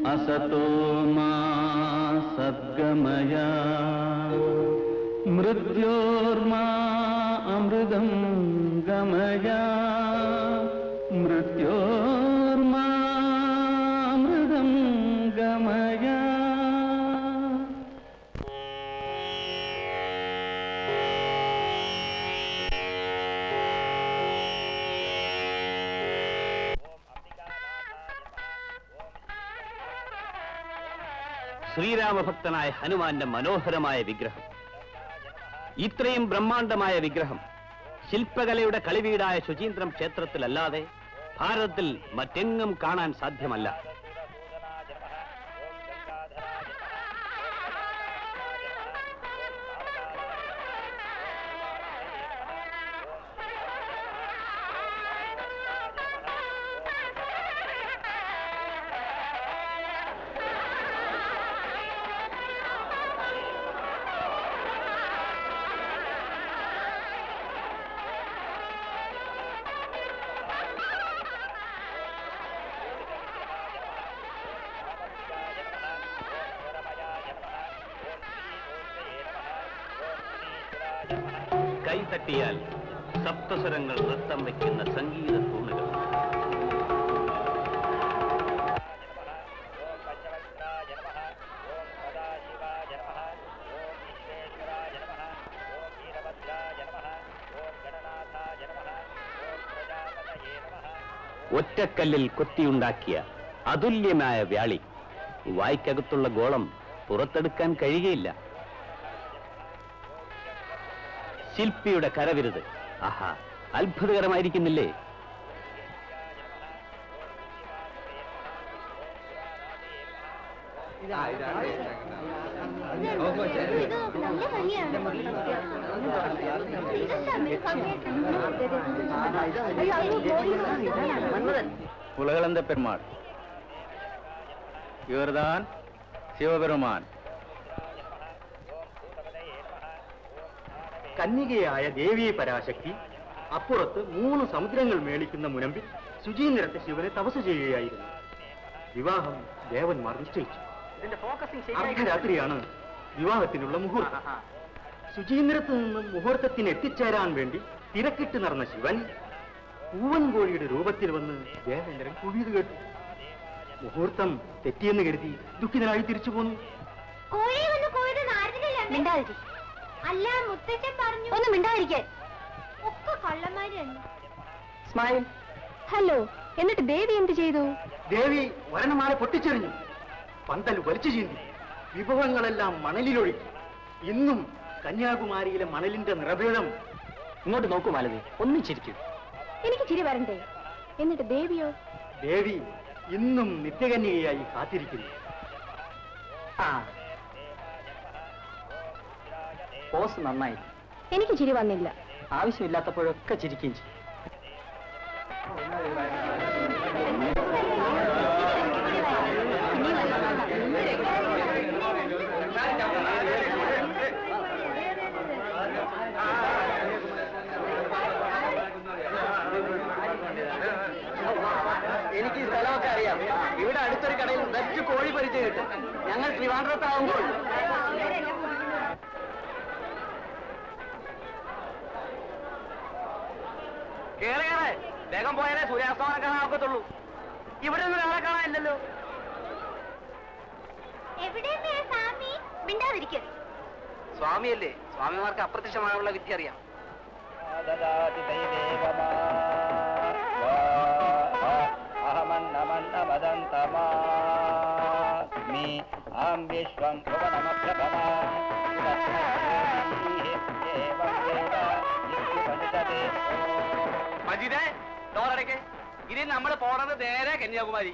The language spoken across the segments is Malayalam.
असतो मा सद्गमय मृत्योर्मा अमृतं गमय मृत्योर्मा अमृतं गमय ശ്രീരാമഭക്തനായ ഹനുമാന്റെ മനോഹരമായ വിഗ്രഹം ഇത്രയും ബ്രഹ്മാണ്ഡമായ വിഗ്രഹം ശില്പകലയുടെ കളിവീടായ ശുചീന്ദ്രം ക്ഷേത്രത്തിലല്ലാതെ ഭാരതത്തിൽ മറ്റെങ്ങും കാണാൻ സാധ്യമല്ല കൈതട്ടിയാൽ സപ്തസ്വരങ്ങൾ നൃത്തം വയ്ക്കുന്ന സംഗീത തൂണുകൾ ഒറ്റക്കല്ലിൽ കൊത്തിയുണ്ടാക്കിയ അതുല്യമായ വ്യാളി വായ്ക്കകത്തുള്ള ഗോളം പുറത്തെടുക്കാൻ കഴിയുകയില്ല ശില്പിയുടെ കരവിരുത് ആഹാ അത്ഭുതകരമായിരിക്കുന്നില്ലേ உலகளந்த பெருமாள் இவர்தான் சிவபெருமான் കന്യകയായ ദേവിയെ പരാശക്തി അപ്പുറത്ത് മൂന്ന് സമുദ്രങ്ങൾ മേളിക്കുന്ന മുനമ്പിൽ ശുചീന്ദ്രത്തെ ശിവനെ തപസ് ചെയ്യുകയായിരുന്നു വിവാഹം ദേവന്മാർ നിശ്ചയിച്ചു അർദ്ധരാത്രിയാണ് വിവാഹത്തിനുള്ള മുഹൂർത്തം ശുചീന്ദ്രത്ത് നിന്നും മുഹൂർത്തത്തിന് എത്തിച്ചേരാൻ വേണ്ടി തിരക്കിട്ട് നടന്ന ശിവൻ പൂവൻ കോഴിയുടെ രൂപത്തിൽ വന്ന് ദേവേന്ദ്രൻ കുവിയത് കേട്ടു മുഹൂർത്തം തെറ്റിയെന്ന് കരുതി ദുഃഖിതനായി തിരിച്ചു പോന്നു കോഴി വന്ന് കോഴിയുടെ നാരദിനല്ലേ മിണ്ടാതിരി അല്ല മുത്തച്ഛൻ പറഞ്ഞു ഒന്ന് മിണ്ടാതിരിക്കാൻ ഒക്കെ കള്ളന്മാര് തന്നെ സ്മൈൽ ഹലോ എന്നിട്ട് ദേവി എന്ത് ചെയ്തു ദേവി വരണമാല പൊട്ടിച്ചെറിഞ്ഞു പന്തൽ വലിച്ചു ചീന്തി വിഭവങ്ങളെല്ലാം മണലിലൊഴുക്കി ഇന്നും കന്യാകുമാരിയിലെ മണലിന്റെ നിറഭേദം ഇങ്ങോട്ട് നോക്കൂ മാലതി ഒന്നും ചിരിക്കൂ എനിക്ക് ചിരി വരണ്ടേ എന്നിട്ട് ദേവിയോ ദേവി ഇന്നും നിത്യകന്യകയായി കാത്തിരിക്കുന്നു ആ പോസ് നന്നായി എനിക്ക് ചിരി വന്നില്ല ആവശ്യമില്ലാത്തപ്പോഴൊക്കെ ചിരിക്കുകയും ചെയ്യും എനിക്ക് ഈ സ്ഥലമൊക്കെ അറിയാം ഇവിടെ അടുത്തൊരു കടയിൽ ബെസ്റ്റ് കോഴി പരിചയം കിട്ടും ഞങ്ങൾ ട്രിവാൻഡ്രത്താവുമ്പോൾ കേറെ കേറെ വേഗം പോയാലേ സൂര്യാസ്തമനം കാണാൻ ഒക്കത്തുള്ളൂ ഇവിടെ ഒന്നും ഒരാളെ കാണാനില്ലല്ലോ എവിടെയാണ് സ്വാമി മിണ്ടാതിരിക്കുക സ്വാമിയല്ലേ സ്വാമിമാർക്ക് അപ്രത്യക്ഷമായുള്ള വിദ്യ അറിയാം അഹമന്നമന്നമദന്തമാസ്മി ആം വിശ്വം ഭുവനമഭ്രഭമാ മജീദേ ഡോറടയ്ക്ക് ഇനി നമ്മൾ പോണത് നേരെ കന്യാകുമാരി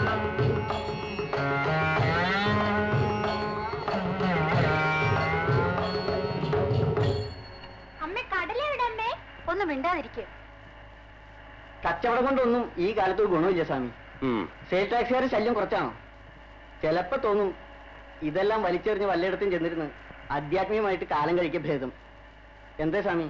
ആ കച്ചവടം കൊണ്ടൊന്നും ഈ കാലത്ത് ഗുണമില്ല സ്വാമി സെയിൽ ടാക്സുകാരുടെ ശല്യം കുറച്ചാണോ ചിലപ്പോ തോന്നും ഇതെല്ലാം വലിച്ചെറിഞ്ഞ് വല്ലയിടത്തും ചെന്നിരുന്ന് ആധ്യാത്മികമായിട്ട് കാലം കഴിക്ക ഭേദം എന്തേ സ്വാമി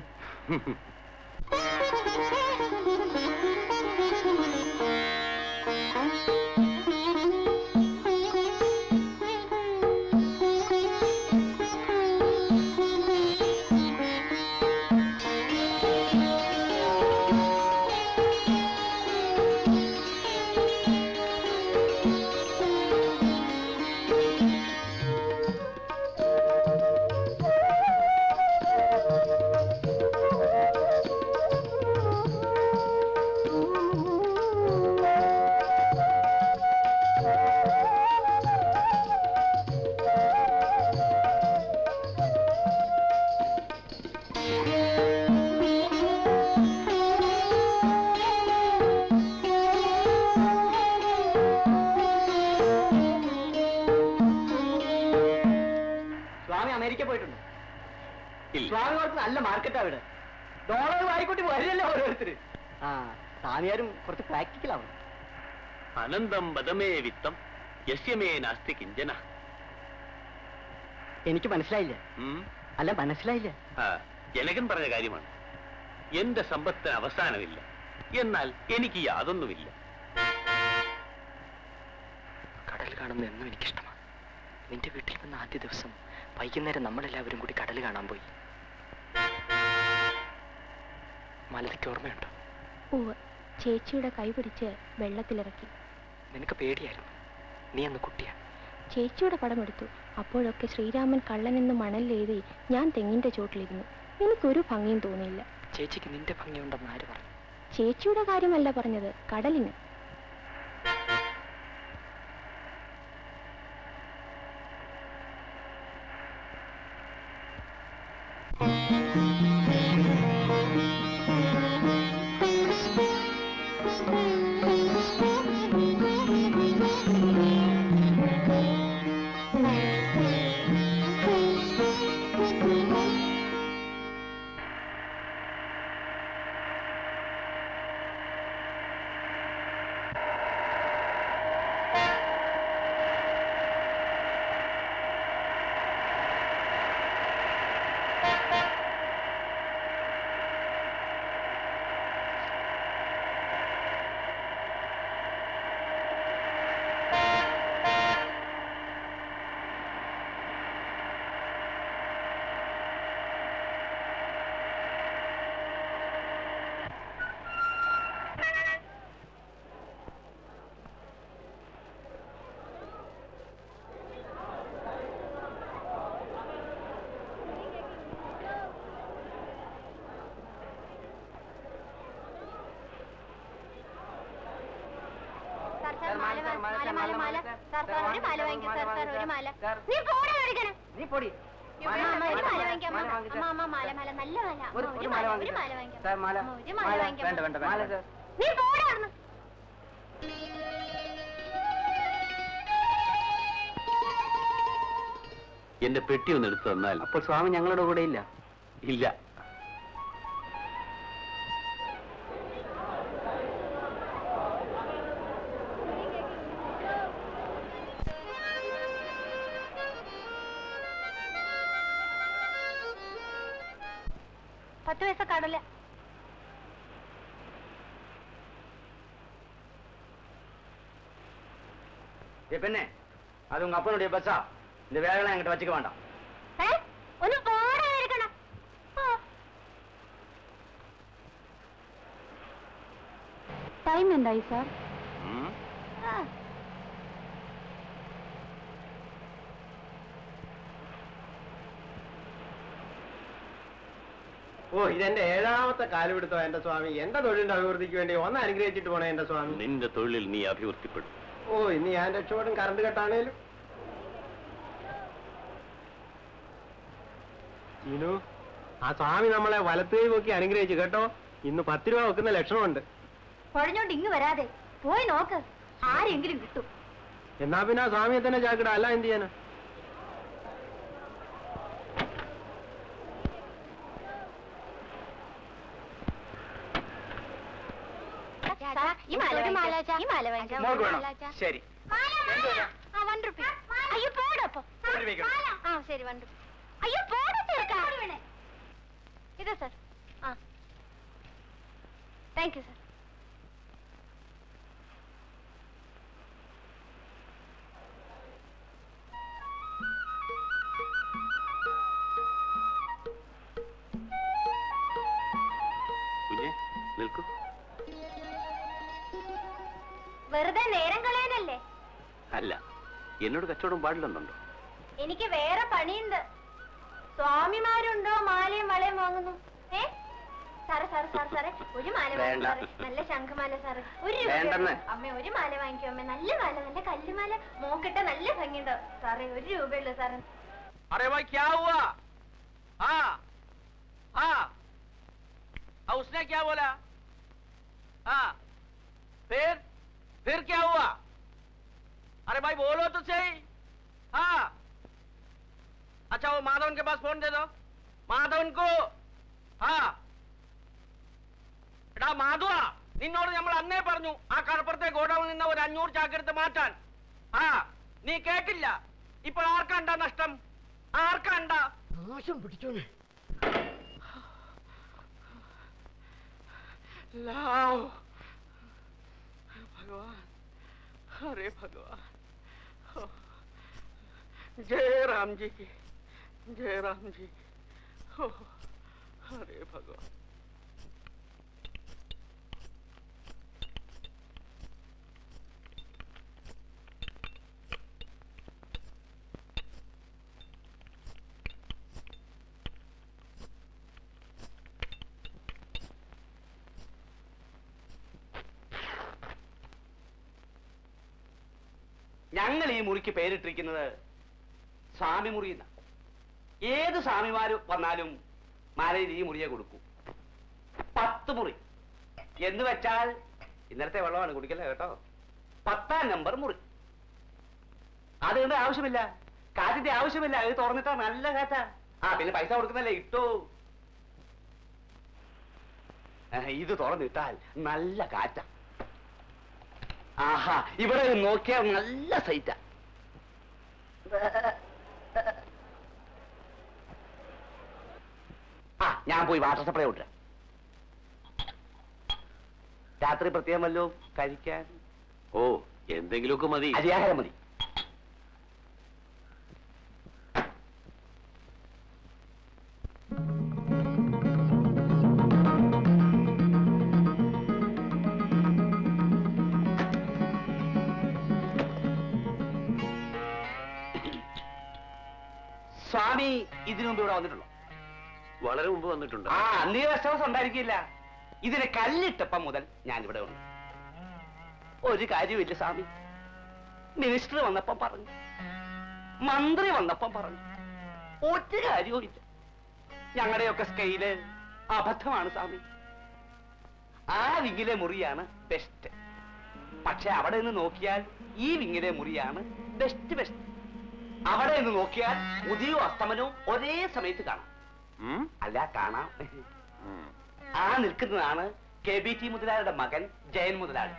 സ്വാമി അമേരിക്ക പോയിട്ടുണ്ട് സ്വാമിമാർക്ക് നല്ല മാർക്കറ്റാ ഇവിടെ ഡോളർ വായിക്കൂട്ടി വരില്ലല്ലോ ഓരോരുത്തര് ആ സ്വാമിയാരും കുറച്ച് പ്രാക്ടിക്കൽ ആവണം അനന്തം ബദമേ വിത്തം യസ്യമേ നാസ്തി കിഞ്ചന എനിക്ക് മനസ്സിലായില്ല ഉം? അല്ല മനസ്സിലായില്ല ആ, ജനകൻ പറഞ്ഞ കാര്യമാണ് എന്റെ സമ്പത്തിന് അവസാനമില്ല എന്നാൽ എനിക്ക് യാതൊന്നുമില്ല കടൽ കാണുന്ന എന്നും എനിക്കിഷ്ടമാണ് നിന്റെ വീട്ടിൽ വന്ന ആദ്യ ദിവസം വൈകുന്നേരം നമ്മളെല്ലാവരും കൂടി കടൽ കാണാൻ പോയി മലതിക്ക് ഓർമ്മയുണ്ടോ ഉവ്വ് ചേച്ചിയുടെ കൈ പിടിച്ച് വെള്ളത്തിലിറക്കി നിനക്ക് പേടിയായിരുന്നു നീ അന്ന് കുട്ടിയാണ് ചേച്ചിയുടെ പടമെടുത്തു അപ്പോഴൊക്കെ ശ്രീരാമൻ കള്ളനെന്ന് മണലിലെഴുതി ഞാൻ തെങ്ങിന്റെ ചോട്ടിലിരുന്നു എനിക്കൊരു ഭംഗിയും തോന്നിയില്ല ചേച്ചിക്ക് നിന്റെ ഭംഗിയുണ്ടെന്ന് ആര് പറഞ്ഞു ചേച്ചിയുടെ കാര്യമല്ല പറഞ്ഞത് കടലിന് സാർ സാർ മാല വാ- മാല മാല മാല സാർ സാർ ഒരു മാല വാങ്ങിക്കൂ സാർ സാർ ഒരു മാല നീ പോടാ എടുക്കണം നീ പൊടി അമ്മ അമ്മ ഒരു മാല വാങ്ങിക്കാം അമ്മ അമ്മ അമ്മ മാല മാല നല്ല മാല അമ്മ, ഒരു- ഒരു ഒരു മാല മാല ഒരു വാങ്ങിക്കാം. മാല വാങ്ങിക്കാം സാർ, മാല. അമ്മ, ഒരു മാല മാല. വാങ്ങിക്കാം വേണ്ട, വേണ്ട, മാല, വേണ്ട. സാർ. നീ പോടാ അവിടുന്ന്. എന്റെ പെട്ടി ഒന്ന് എടുത്തു തന്നാൽ അപ്പോൾ സ്വാമി ഞങ്ങളുടെ കൂടെ ഇല്ല ഇല്ല பத்து பைசா கடலை പെണ്ണെ അത് ഉங்க அப்பனுடைய பஸ்ஸா இந்த வேலைலாம் என்கிட்ட வச்சுக்க வேண்டாம் ഏ? ഒന്ന് പോടാ എടുക്കണം ടൈം എന്തായി സാർ ഉം? ഓ ഇതെന്റെ ഏഴാമത്തെ കാലുപിടുത്തോ എന്റെ സ്വാമി എന്റെ തൊഴിലിന്റെ അഭിവൃദ്ധിക്ക് വേണ്ടി ഒന്ന് അനുഗ്രഹിച്ചിട്ട് പോണേ എന്റെ സ്വാമി നിന്റെ തൊഴിലിൽ നീ അഭിവൃദ്ധിപ്പെടും ഓ ഇനി ഞാൻ രക്ഷപ്പെടും കറണ്ട് കെട്ടാണേലും ഇനു ആ സ്വാമി നമ്മളെ വലത്തേ നോക്കി അനുഗ്രഹിച്ചു കേട്ടോ ഇന്ന് പത്ത് രൂപ വെക്കുന്ന ലക്ഷണമുണ്ട് കുഴഞ്ഞോണ്ട് ഇങ്ങ് വരാതെ പോയി നോക്ക് ആരെങ്കിലും കിട്ടും എന്നാ പിന്നെ ആ സ്വാമിയെ തന്നെ ചാക്കിട അല്ല എന്ത് ചെയ്യാനാ ചേട്ടാ, ഈ മാല ഒരു മാല വാങ്ങിച്ചോ. ഈ മാല വാങ്ങിച്ചോ. മോൾക്ക് വേണോ മാല ചാ. ശരി മാല, മാല. ആ, one rupee. അയ്യോ പോടപ്പോ ഒരു രൂപയ്ക്ക്. ആ ശരി വൺ റുപ്പി അയ്യോ പോട തീർക്കാം ഇതാ സർ ആ താങ്ക് യു സർ കുഞ്ഞെ നിൽക്കൂ വെറുതെ നേരം കളയാനല്ലേ അല്ല എന്നോട് കച്ചവടം പാടില്ലെന്നുണ്ടോ എനിക്ക് വേറെ പണിയുണ്ട് സ്വാമിമാരുണ്ടോ മാലയും വളയും വാങ്ങുന്നു ഏ സാറേ സാറേ സാറേ സാറേ ഒരു മാല വാങ്ങിക്കൂ വേണ്ട. സാറേ നല്ല ശംഖമാല സാറേ ഒരു രൂപ വേണ്ടെന്ന്. അമ്മ ഒരു മാല വാങ്ങിക്കോ അമ്മ നല്ല മാല നല്ല കല്ലുമാല മോക്കിട്ട നല്ല ഭംഗിയുണ്ടോ സാറേ ഒരു രൂപയുള്ളൂ സാറേ अरे भाई क्या हुआ हाँ हाँ हाँ, उसने क्या बोला हाँ फिर फिर क्या हुआ अरे भाई बोलो तो सही हाँ अच्छा वो माधवन के पास फोन दे दो മാധവൻ കോ ആ എടാ മാധവ നിന്നോട് നമ്മൾ അന്നേ പറഞ്ഞു ആ കടപ്പുറത്തെ ഗോഡൌണിൽ നിന്ന് ഒരു അഞ്ഞൂറ് ചാക്കെടുത്ത് മാറ്റാൻ ആ നീ കേട്ടില്ല ഇപ്പോൾ ആർക്കാണ്ടാ നഷ്ടം ആർക്കാണ്ടാ നാശം പിടിച്ചോനെ लाओ भगवान अरे भगवान हो। जय राम जी की जय राम जी की हो। अरे भगवान ഞങ്ങൾ ഈ മുറിക്ക് പേരിട്ടിരിക്കുന്നത് സ്വാമി മുറി എന്നാ. ഏത് സ്വാമിമാര് വന്നാലും മാലയിൽ ഈ മുറിയെ കൊടുക്കൂ പത്ത് മുറി എന്ന് വെച്ചാൽ ഇന്നലത്തെ വെള്ളമാണ് കുടിക്കല്ലേ കേട്ടോ പത്താം നമ്പർ മുറി അതുകൊണ്ട് ആവശ്യമില്ല കാറ്റിന്റെ ആവശ്യമില്ല ഇത് തുറന്നിട്ടാ നല്ല കാറ്റാ ആ പിന്നെ പൈസ കൊടുക്കുന്നല്ലേ ഇട്ടോ ആ, ഇത് തുറന്നിട്ടാൽ നല്ല കാറ്റാ ആഹാ ഇവിടെ നോക്കിയാൽ നല്ല സൈറ്റാ ആ ഞാൻ പോയി വാട്ടർ സപ്ലൈ വിട്ടു രാത്രി പ്രത്യേകം വല്ലോ കഴിക്കാൻ ഓ എന്തെങ്കിലുമൊക്കെ മതി അരിയാഹാരം മതി സ്വാമി ഇതിനു മുമ്പ് ഇവിടെ വന്നിട്ടുള്ളോ വളരെ മുമ്പ് വന്നിട്ടുണ്ട് ആ അന്ന് ഈ വിശ്വാസം ഉണ്ടായിരിക്കില്ല ഇതിന് കല്ലിട്ടപ്പം മുതൽ ഞാൻ ഇവിടെ ഉണ്ട് ഒരു കാര്യമില്ല സ്വാമി മിനിസ്റ്റർ വന്നപ്പം പറഞ്ഞു മന്ത്രി വന്നപ്പം പറഞ്ഞു ഒരു കാര്യവും ഇല്ല ഞങ്ങളുടെയൊക്കെ സ്കെയില് അബദ്ധമാണ് സ്വാമി ആ വിങ്ങിലെ മുറിയാണ് ബെസ്റ്റ് പക്ഷെ അവിടെ നിന്ന് നോക്കിയാൽ ഈ വിങ്ങിലെ മുറിയാണ് ബെസ്റ്റ് ബെസ്റ്റ് അവിടെ നിന്ന് നോക്കിയാൽ ഉദയവും അസ്തമനവും ഒരേ സമയത്ത് കാണാം ഉം? അല്ല കാണാം ഉം. ആ നിൽക്കുന്നതാണ് കെ ബി ടി മുതലാളിയുടെ മകൻ ജയൻ മുതലാളി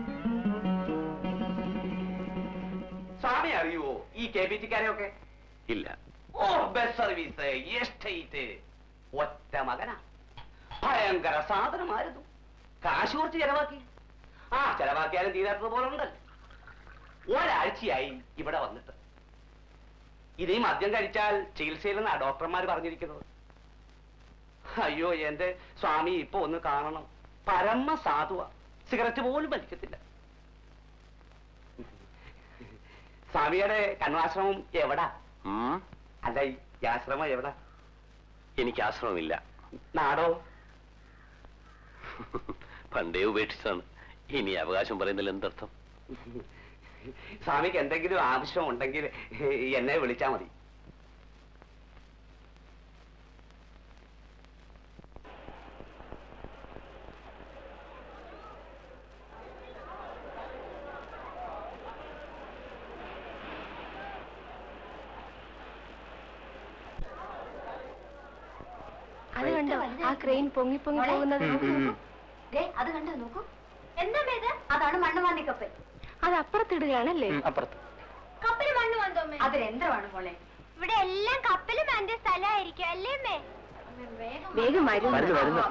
സ്വാമി അറിയുവോ ഈ കെ ബി ടിക്കാരെയൊക്കെ ഇല്ല ഓ ബസ് സർവീസ് എസ്റ്റേറ്റ് ഒറ്റ മകനാ ഭയങ്കര സാധനമായിരുന്നു കാശ് കുറച്ച് ചെലവാക്കി ആ ചെലവാക്കിയാലും തീരാത്തത് പോലെ ഉണ്ടല്ലോ ഒരാഴ്ചയായി ഇവിടെ വന്നിട്ട് ഇനി മദ്യം കഴിച്ചാൽ ചികിത്സയിലെന്നാ ഡോക്ടർമാർ പറഞ്ഞിരിക്കുന്നത് അയ്യോ എന്റെ സ്വാമി ഇപ്പൊ ഒന്ന് കാണണം പരമ സാധുവ സിഗരറ്റ് പോലും വലിക്കത്തില്ല സ്വാമിയുടെ കണ്വാശ്രമം എവിടാ ഉം? അല്ല ഈ ആശ്രമം എവിടാ എനിക്ക് ആശ്രമമില്ല നാടോ പണ്ടേ ഉപേക്ഷിച്ചാണ് ഇനി അവകാശം പറയുന്നതിൽ എന്തർത്ഥം സ്വാമിക്ക് എന്തെങ്കിലും ആവശ്യം ഉണ്ടെങ്കിൽ എന്നെ വിളിച്ചാ മതി അത് കണ്ടോ ആ ക്രെയിൻ പൊങ്ങി പൊങ്ങി പോകുന്നത് ദേ, അത് കണ്ടോ നോക്കൂ എന്താ ഇത് അതാണ് മണ്ണ് മാന്തി കപ്പൽ അത് അപ്പുറത്തിടുകയാണല്ലേ അപ്പുറത്ത് കപ്പല് മണ്ണ് മാന്തോമ്മേ അതിലെന്തമാണ് മോളെ ഇവിടെ എല്ലാം കപ്പല് മാന്തിയ സ്ഥലമായിരിക്കും അല്ലേ അമ്മേ വേഗം വരും വരുന്നു വരുന്നു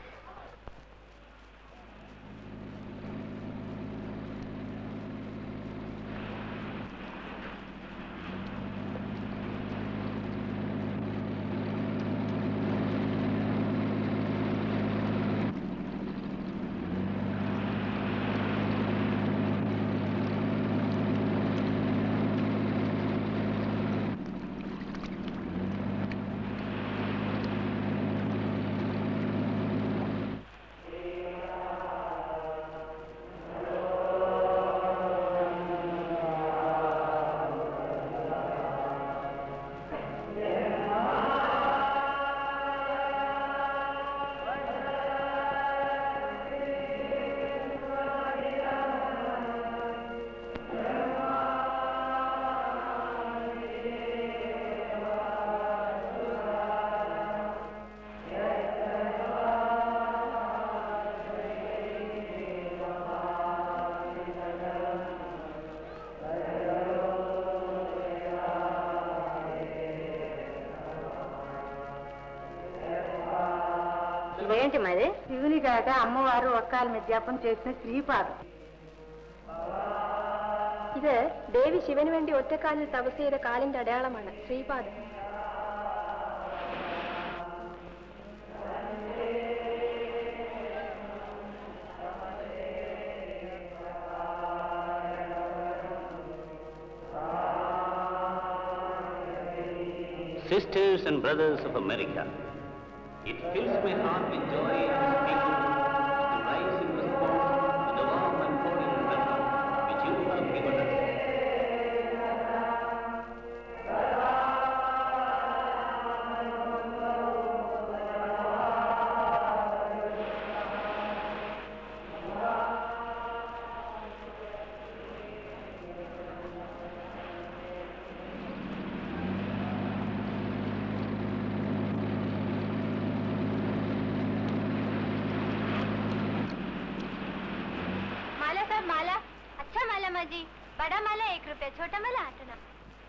ఇదేంటి మరి శివుని కాక అమ్మవారు ఒక్కాల మధ్యాపం చేసిన శ్రీపాదం ഇത് ദേവി ശിവന് വേണ്ടി ഒറ്റക്കാലിൽ തപസ് ചെയ്ത കാലിന്റെ അടയാളമാണ് ശ്രീപാദം Sisters and brothers of America, it fills my heart with joy to speak to rise in response to the warm and cordial welcome which you have given us. माला साहब माला अच्छा माला माजी बड़ा माला एक रुपया छोटा माला आठ आना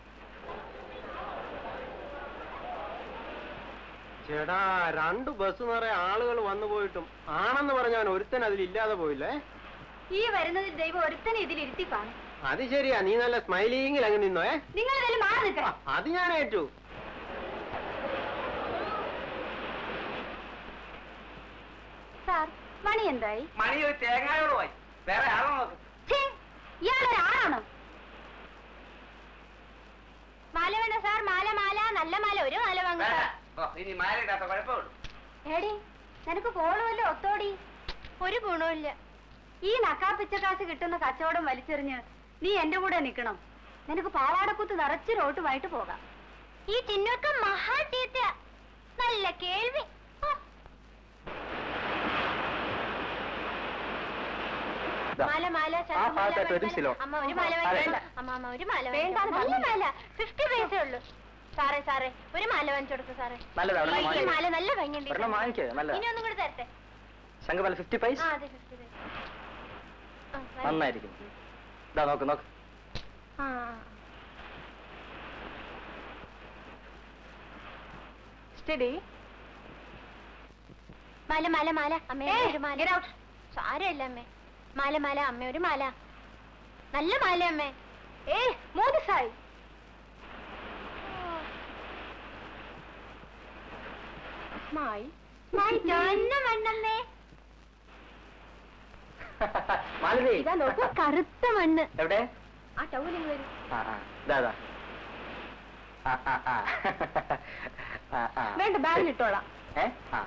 ചേടാ രണ്ട് ബസ് നിറയെ ആളുകൾ വന്നു പോയിട്ടും ആണെന്ന് പറഞ്ഞവൻ ഒരുത്തൻ അതിലില്ലാതെ പോയില്ലേ ഈ വരുന്നതിൽ ദൈവം ഒരുത്തനെ ഇതിൽ ഇരുത്തി കാണും അത് ശരിയാ നീ നല്ല സ്മൈലിങ്ങിൽ അങ്ങ് നിന്നോ ഏ നിങ്ങൾ ഇതിൽ മാറി ആ, നിൽക്കണം അത് ഞാൻ ഏറ്റു സാർ മണി എന്തായി മണി ഒരു തേങ്ങായോളമായി വേറെ ആളോ നോക്ക് ഛേ, ഇയാളൊരു ആണാണോ മാല വേണ്ട സാർ മാല മാല നല്ല മാല ഒരു മാല വാങ്ങുക വേണ്ട ഓ ഇനി മാലയിടാത്ത കുഴപ്പമുള്ളൂ ഏടി നിനക്ക് കോളുമല്ലോ ഒത്തോടി ഒരു ഗുണമില്ല ഈ നക്കാപ്പിച്ചക്കാശ് കിട്ടുന്ന കച്ചവടം വലിച്ചെറിഞ്ഞ് നീ എന്റെ കൂടെ നിൽക്കണം നിനക്ക് പാവാടക്കുത്ത് നിറച്ച് റോട്ടുമായിട്ട് പോകാം ഈ ചിന്നൊക്കെ മഹാ ചീത്ത നല്ല കേൾവി ഹോ. മാല മാല ആ ശംഖുമാല, ഭാഗത്തായിട്ട് ഒരു മണിമാല. സിലോ. അമ്മ ഒരു മാല അതെ. വാങ്ങിക്കണ്ട. അമ്മ അമ്മ ഒരു മാല വേണ്ട നല്ല മാല ഫിഫ്റ്റി പൈസേ ഉള്ളൂ സാറേ സാറേ ഒരു മാല വാങ്ങിച്ചു കൊടുക്കും സാറേ നല്ലതാ, ഒരെണ്ണം ഈ വാങ്ങിക്ക്. മാല നല്ല ഭംഗിയുണ്ട് ഒരെണ്ണം വാങ്ങിക്ക്, നല്ലതാ. ഇനി ഒന്നും കൂടെ തരട്ടെ ശംഖുപാല ഫിഫ്റ്റി പൈസ ആ അതെ ഫിഫ്റ്റി പൈസ ആ, വാങ്ങി. നന്നായിരിക്കും ഇതാ നോക്ക് നോക്ക് ആ സ്റ്റഡി മാല മാല മാല അമ്മ ഒരു മാല സാരമില്ല അമ്മേ മാല മാല അമ്മ ഒരു മാല നല്ല മാല അമ്മേ ഏ മൂന്ന് സായി മായി ഞാൻ ചുവന്ന മണ്ണമ്മേ മാലതി ഇതാ നോക്കൂ കറുത്ത മണ്ണ് എവിടെ ആ ടൗലിങ് വരും ആ ആ ഇതാ ഇതാ. ആ ആ ആ ആ ആ വേണ്ട ബാഗിൽ ഇട്ടോളാം ഏ ആ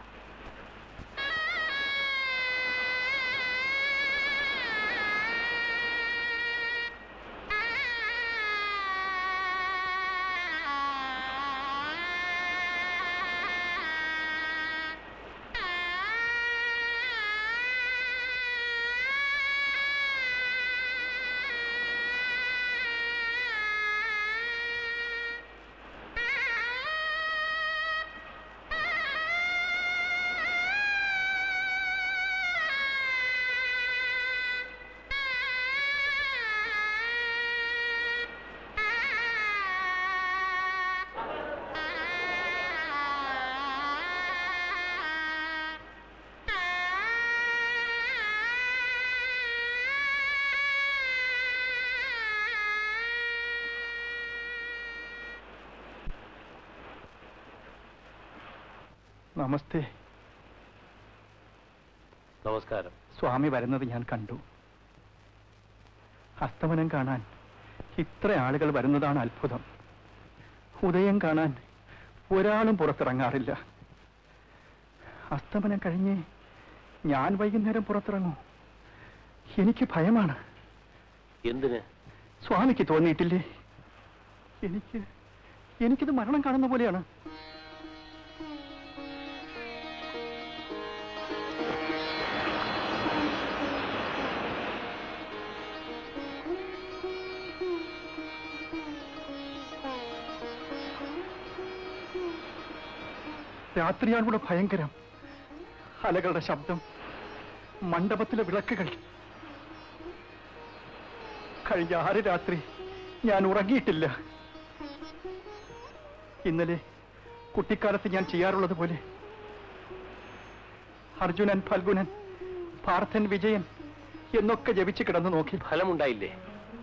നമസ്തേ നമസ്കാരം സ്വാമി വരുന്നത് ഞാൻ കണ്ടു അസ്തമനം കാണാൻ ഇത്ര ആളുകൾ വരുന്നതാണ് അത്ഭുതം ഉദയം കാണാൻ ഒരാളും പുറത്തിറങ്ങാറില്ല അസ്തമനം കഴിഞ്ഞ് ഞാൻ വൈകുന്നേരം പുറത്തിറങ്ങൂ എനിക്ക് ഭയമാണ് എന്തിന് സ്വാമിക്ക് തോന്നിയിട്ടില്ലേ എനിക്ക് എനിക്കിത് മരണം കാണുന്ന പോലെയാണ് രാത്രിയാണ് ഇവിടെ ഭയങ്കരം അലകളുടെ ശബ്ദം മണ്ഡപത്തിലെ വിളക്കുകൾ കഴിഞ്ഞ ആറ് രാത്രി ഞാൻ ഉറങ്ങിയിട്ടില്ല ഇന്നലെ കുട്ടിക്കാലത്ത് ഞാൻ ചെയ്യാറുള്ളത് പോലെ അർജുനൻ ഫൽഗുനൻ പാർത്ഥൻ വിജയൻ എന്നൊക്കെ ജപിച്ച് കിടന്നു നോക്കി ഫലമുണ്ടായില്ലേ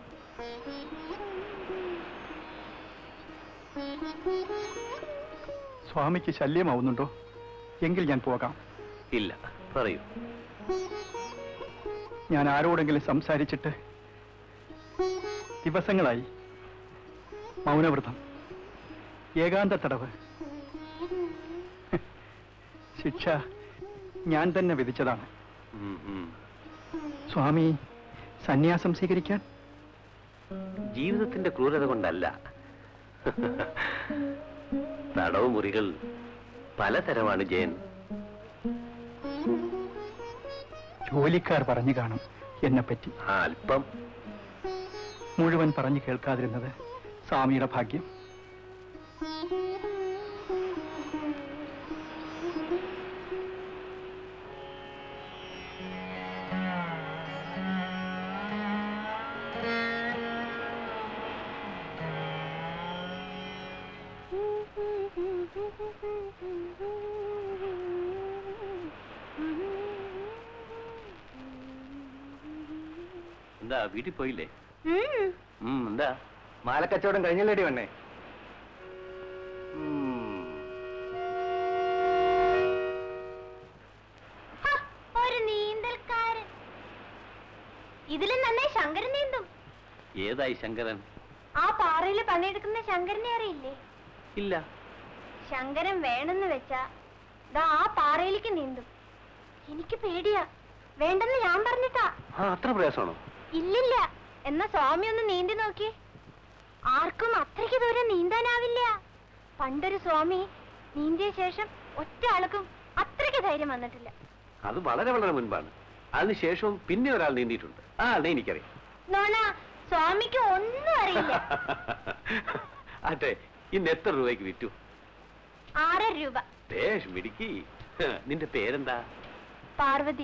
സ്വാമിക്ക് ശല്യമാവുന്നുണ്ടോ എങ്കിൽ ഞാൻ പോകാം ഇല്ല പറയൂ ഞാൻ ആരോടെങ്കിലും സംസാരിച്ചിട്ട് ദിവസങ്ങളായി മൗനവ്രതം ഏകാന്ത തടവ് ശിക്ഷ ഞാൻ തന്നെ വിധിച്ചതാണ് ഉം, ഉം. സ്വാമി സന്യാസം സ്വീകരിക്കാൻ ജീവിതത്തിന്റെ ക്രൂരത കൊണ്ടല്ല തടവ് മുറികൾ പലതരമാണ് ജയൻ ജോലിക്കാർ പറഞ്ഞു കാണും എന്നെപ്പറ്റി ആ, അല്പം മുഴുവൻ പറഞ്ഞു കേൾക്കാതിരുന്നത് സ്വാമിയുടെ ഭാഗ്യം എന്താ വീട്ടിൽ പോയില്ലേ ഉം. ഉം, എന്താ മാലക്കച്ചവടം കഴിഞ്ഞല്ലേടി വണ്ണേ ഹ, ഒരു നീന്തൽക്കാരൻ ഇതിലും നന്നേ ശങ്കരൻ നീന്തും ഏതായി ശങ്കരൻ ആ പാറയിൽ പണിയെടുക്കുന്ന ശങ്കരനെ അറിയില്ലേ ഇല്ല ശങ്കരൻ വേണമെന്ന് വെച്ചാ ദാ ആ പാറയിലേക്ക് നീന്തും എനിക്ക് പേടിയാ വേണ്ടെന്ന് ഞാൻ പറഞ്ഞിട്ടാ ആ അത്ര പ്രയാസമാണോ ഇല്ലില്ല എന്നാ സ്വാമി ഒന്ന് നീന്തി നോക്കി ആർക്കും അത്രയ്ക്ക് ദൂരം നീന്താനാവില്ല പണ്ടൊരു സ്വാമി നീന്തിയ ശേഷം ഒറ്റ ആൾക്കും അത്രയ്ക്ക് ധൈര്യം വന്നിട്ടില്ല അത് വളരെ വളരെ മുൻപാണ് അതിനുശേഷവും പിന്നെ ഒരാൾ നീന്തിയിട്ടുണ്ട് ആ അതെ എനിക്കറിയാം നോണ സ്വാമിക്ക് ഒന്നും അറിയില്ല ആട്ടെ ഇന്ന് എത്ര രൂപയ്ക്ക് വിറ്റു ആറര രൂപ ദേശ് മിടുക്കി നിന്റെ പേരെന്താ പാർവതി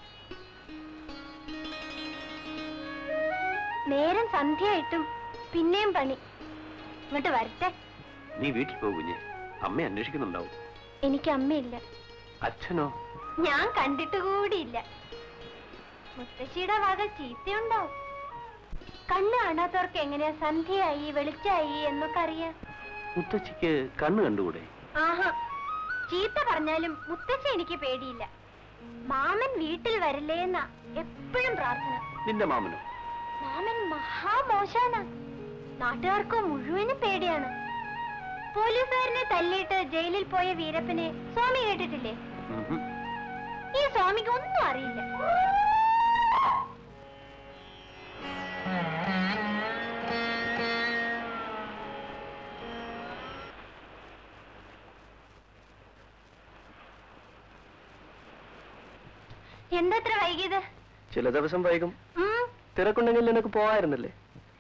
നേരം സന്ധ്യയായിട്ടും പിന്നെയും പണി ഇങ്ങോട്ട് വരട്ടെ നീ വീട്ടിൽ പോകുഞ്ഞ് അമ്മ അന്വേഷിക്കുന്നുണ്ടാവും എനിക്ക് അമ്മയില്ല അച്ഛനോ ഞാൻ കണ്ടിട്ട് കൂടിയില്ല മുത്തശ്ശിയുടെ വക ചീത്തയുണ്ടാവും കണ്ണ് കാണാത്തവർക്ക് എങ്ങനെയാ സന്ധ്യയായി വെളിച്ചായി എന്നൊക്കെ അറിയാം മുത്തച്ഛിക്ക് കണ്ണ് കണ്ടുകൂടെ ആഹാ ചീത്ത പറഞ്ഞാലും മുത്തശ്ശി എനിക്ക് പേടിയില്ല മാമൻ വീട്ടിൽ വരില്ലേന്നാ എപ്പോഴും പ്രാർത്ഥന നിന്റെ മാമനോ മാമൻ മഹാമോശാണ് നാട്ടുകാർക്ക് മുഴുവനും പേടിയാണ് പോലീസുകാരനെ തല്ലിയിട്ട് ജയിലിൽ പോയ വീരപ്പനെ സ്വാമി കേട്ടിട്ടില്ലേ ഉഹും. ഈ സ്വാമിക്ക് ഒന്നും അറിയില്ല എന്തത്ര വൈകിയത് ചില ദിവസം വൈകും ഉം, തിരക്കുണ്ടെങ്കിൽ നിനക്ക് പോവായിരുന്നില്ലേ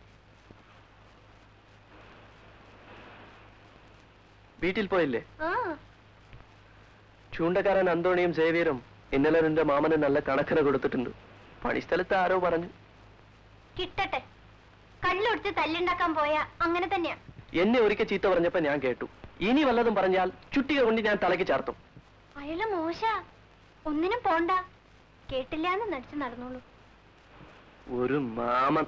വീട്ടിൽ പോയില്ലേ ആ ചൂണ്ടക്കാരൻ അന്തോണിയും സേവിയറും ഇന്നലെ നിന്റെ മാമന് നല്ല കണക്കിന് കൊടുത്തിട്ടുണ്ട് പണിസ്ഥലത്ത് ആരോ പറഞ്ഞു കിട്ടട്ടെ കള്ളുടിച്ച് തല്ലുണ്ടാക്കാൻ പോയാ അങ്ങനെ തന്നെയാ എന്നെ ഒരിക്കൽ ചീത്ത പറഞ്ഞപ്പോ ഞാൻ കേട്ടു ഇനി വല്ലതും പറഞ്ഞാൽ ചുട്ടിക കൊണ്ട് ഞാൻ തലയ്ക്ക് ചാർത്തും അയാള് മോശ ഒന്നിനും പോണ്ട കേട്ടില്ലാന്ന് നടിച്ച് നടന്നോളൂ ഒരു മാമൻ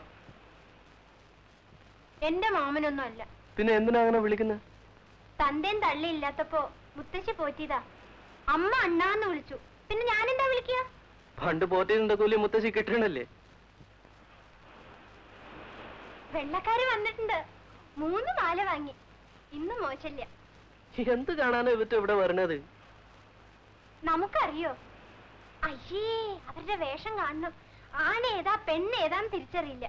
എന്റെ മാമനൊന്നും അല്ല പിന്നെ എന്തിനാ അങ്ങനെ വിളിക്കുന്നത് തന്തേം തള്ളിയില്ലാത്തപ്പോ മുത്തശ്ശി പോറ്റിയതാ അമ്മ അണ്ണാന്ന് വിളിച്ചു പിന്നെ ഞാനെന്താ വിളിക്കുക പണ്ട് പോറ്റിരുന്ന കൂലി മുത്തശ്ശി കിട്ടണല്ലേ വെള്ളക്കാര് വന്നിട്ടുണ്ട് മൂന്ന് മാല വാങ്ങി ഇന്ന് മോശമില്ല എന്ത് കാണാനോ ഇവറ്റ് ഇവിടെ വരണത് നമുക്കറിയോ അയ്യേ അവരുടെ വേഷം കാണണം ആണേതാ പെണ്ണേതാന്ന് തിരിച്ചറിയില്ല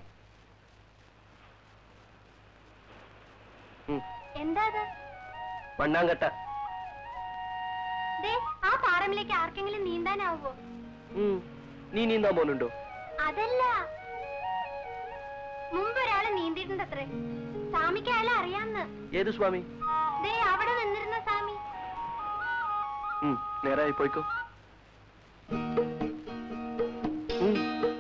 ഉം. എന്താ അത് മണ്ണാങ്കട്ട ദേ ആ പാറമ്മിലേക്ക് ആർക്കെങ്കിലും നീന്താനാവോ ഉം. നീ നീന്താൻ പോലുണ്ടോ അതല്ല മുമ്പ് ഒരാള് നീന്തിയിട്ടുണ്ടത്രേ സ്വാമിക്ക് അയാളെ അറിയാന്ന് ഏത് സ്വാമി ദേ അവിടെ നിന്നിരുന്ന സ്വാമി ഉം, നേരായി പോയിക്കോ ഉം.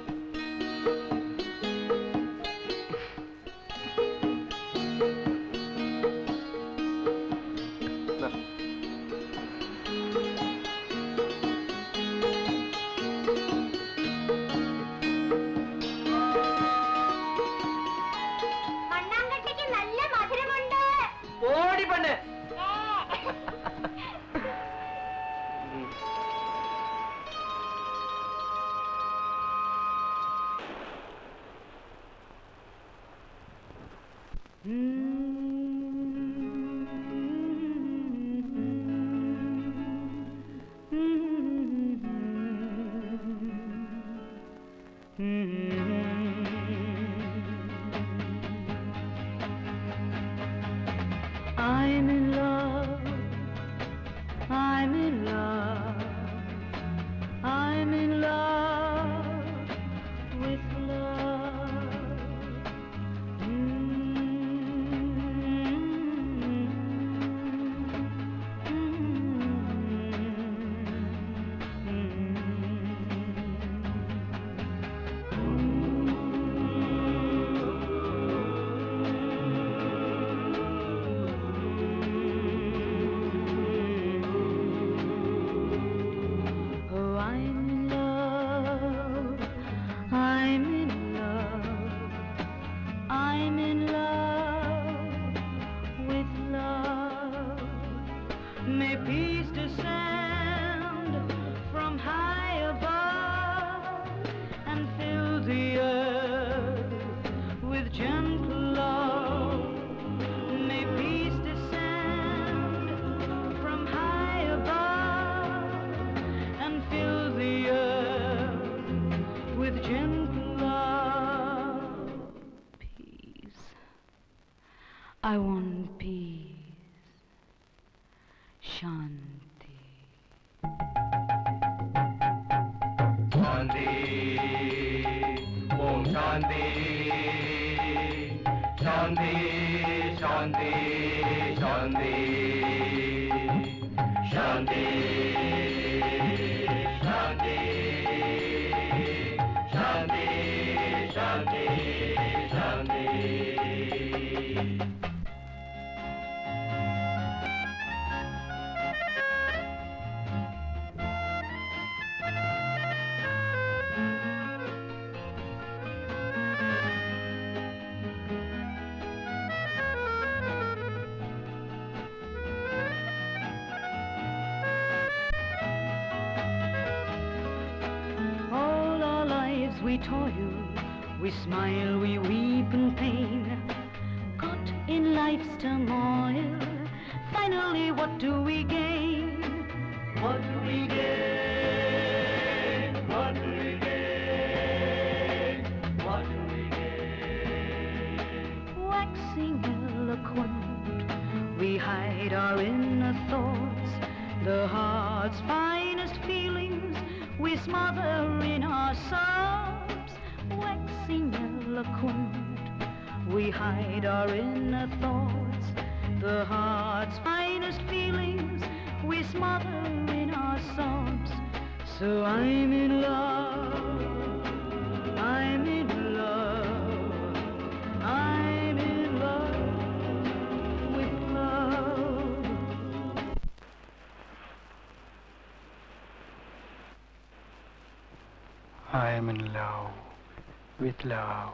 നാ. മണ്ണാങ്കട്ടയ്ക്ക് നല്ല മധുരമുണ്ട് ഓടി പണ്ട് ഉം. I'm in love. I'm in love. I'm in love with love. Oh, I'm in love. I'm in love. I'm in love with love. May peace descend from high above and fill the earth with gentle love. May peace descend from high above and fill the earth with gentle love. Peace. I want peace. Shanti. Shanti Om Shanti Shanti Shanti Shanti Shanti Shanti Shanti Shanti Shanti All our lives we toil, we smile, we weep in pain. Caught in life's turmoil, finally what do we gain? What do we gain? What do we gain? What do we gain? Waxing eloquent, we hide our inner thoughts, the heart's finest feelings we smother in our sobs. Waxing eloquent, we hide our inner thoughts, the heart's finest feelings we smother in our sobs. So I'm in love. I'm in love. I'm in love with love. I am in love with love.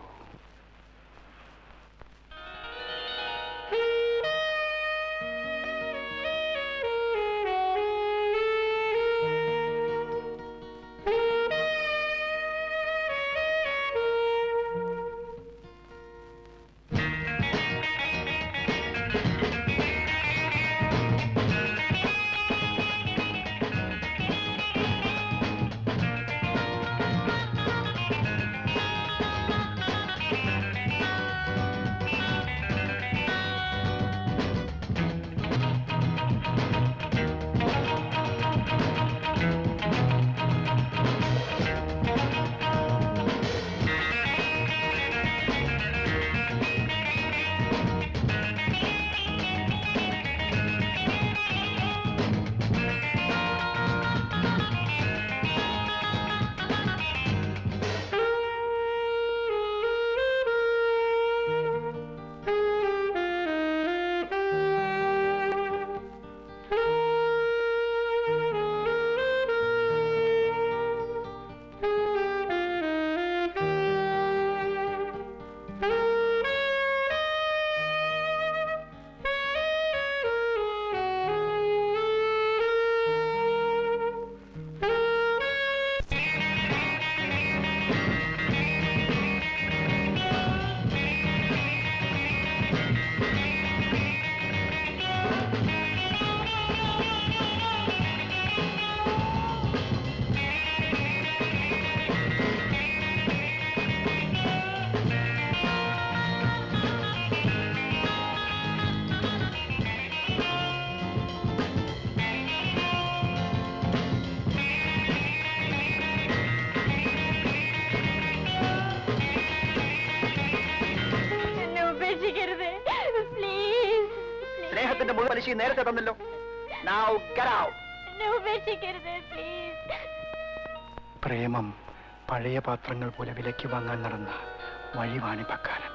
പലിശ നേരത്തെ തന്നല്ലോ Now get out. എന്നെ ഉപേക്ഷിക്കരുത് പ്ലീസ് പ്രേമം പഴയ പാത്രങ്ങൾ പോലെ വിലയ്ക്ക് വാങ്ങാൻ നടന്ന വഴിവാണിപ്പക്കാരൻ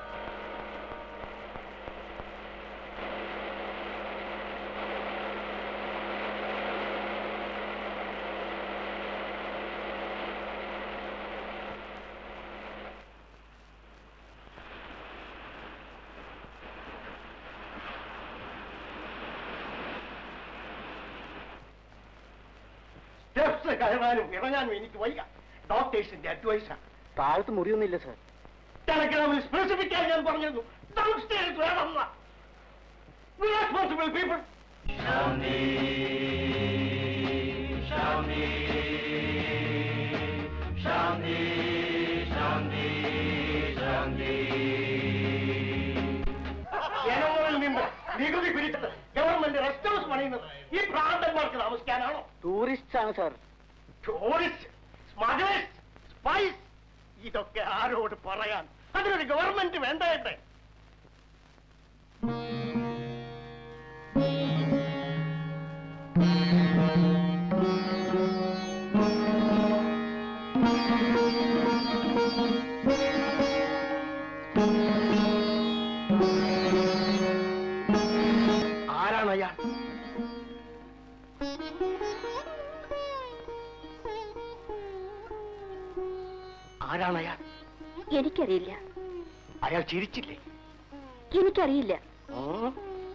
സ്റ്റെപ്സ് കയറാനും ഇറങ്ങാനും എനിക്ക് വയ്യ ഡോക്ടേഴ്സിന്റെ അഡ്വൈസാണ് താഴത്ത് മുറിയൊന്നുമില്ല സാർ ടെലഗ്രാമിൽ സ്പെസിഫിക് ആയി ഞാൻ പറഞ്ഞിരുന്നു ഡൗൺ സ്റ്റേഴ്സ് വേണം റെസ്പോൺസിബിൾ പീപ്പിൾ ജനങ്ങളിൽ നിന്ന് നികുതി പിരിച്ചത് ഗവൺമെന്റ് റെസ്റ്റ് ഹൗസ് പണിയുന്നത് ഈ പ്രാന്തന്മാർക്ക് താമസിക്കാനാണോ ടൂറിസ്റ്റ് ആണ് സാർ ടൂറിസ്റ്റ് സ്മഗ്ലേഴ്സ് സ്പൈസ് ഇതൊക്കെ ആരോട് പറയാൻ അതിനൊരു ഗവൺമെന്റ് വേണ്ടേ ആരാണ് അയാൾ ആരാണ് അയാൾ എനിക്കറിയില്ല അയാൾ ചിരിച്ചില്ലേ എനിക്കറിയില്ല ആ?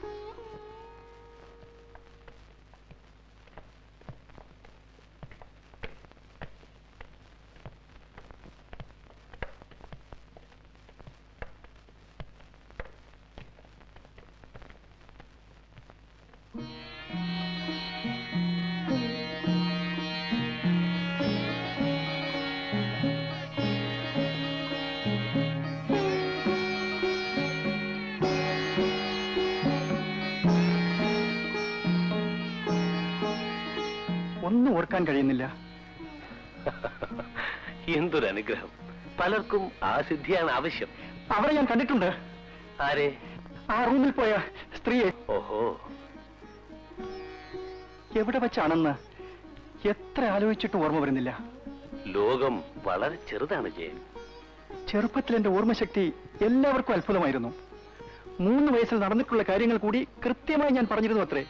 ഒന്നും ഓർക്കാൻ കഴിയുന്നില്ല എന്തൊരു അനുഗ്രഹം പലർക്കും ആ സിദ്ധിയാണ് ആവശ്യം അവരെ ഞാൻ കണ്ടിട്ടുണ്ട് ആരെ ആ റൂമിൽ പോയ സ്ത്രീയെ ഓഹോ എവിടെ വെച്ചാണെന്ന് എത്ര ആലോചിച്ചിട്ടും ഓർമ്മ വരുന്നില്ല ലോകം വളരെ ചെറുതാണ് ജയൻ ചെറുപ്പത്തിൽ എന്റെ ഓർമ്മശക്തി എല്ലാവർക്കും അത്ഭുതമായിരുന്നു മൂന്ന് വയസ്സിൽ നടന്നിട്ടുള്ള കാര്യങ്ങൾ കൂടി കൃത്യമായി ഞാൻ പറഞ്ഞിരുന്നു അത്രേ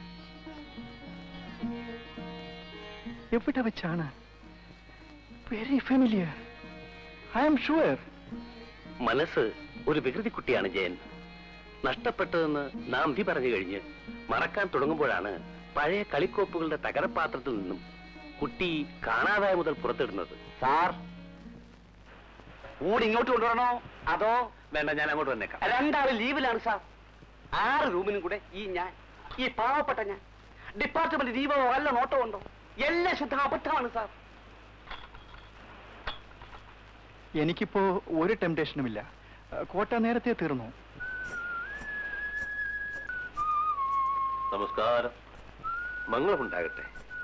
എവിടെ വെച്ചാണ് very familiar I am sure മനസ്സ് ഒരു വികൃതി കുട്ടിയാണ് ജയൻ നഷ്ടപ്പെട്ടതെന്ന് നാം വി പറഞ്ഞു കഴിഞ്ഞ് മറക്കാൻ തുടങ്ങുമ്പോഴാണ് പഴയ കളിക്കോപ്പുകളുടെ തകരപാത്രത്തിൽ നിന്നും കുട്ടി കാണാതായ മുതൽ പുറത്തിടുന്നത് സാർ ഊട് ഇങ്ങോട്ട് കൊണ്ടുവരണോ അതോ വേണ്ട ഞാൻ അങ്ങോട്ട് വന്നേക്കാം രണ്ടാള് ലീവിലാണ് സാർ ആറ് റൂമിനും കൂടെ ഈ ഞാൻ ഈ പാവപ്പെട്ട ഞാൻ ഡിപ്പാർട്ട്മെന്റ് ദീപമോ വല്ല നോട്ടോ ഉണ്ടോ എല്ലാം ശുദ്ധ അബദ്ധമാണ് സാർ എനിക്കിപ്പോ ഒരു ടെംപ്ടേഷനുമില്ല കോട്ട നേരത്തെ തീർന്നു നമസ്കാരം മംഗളമുണ്ടാകട്ടെ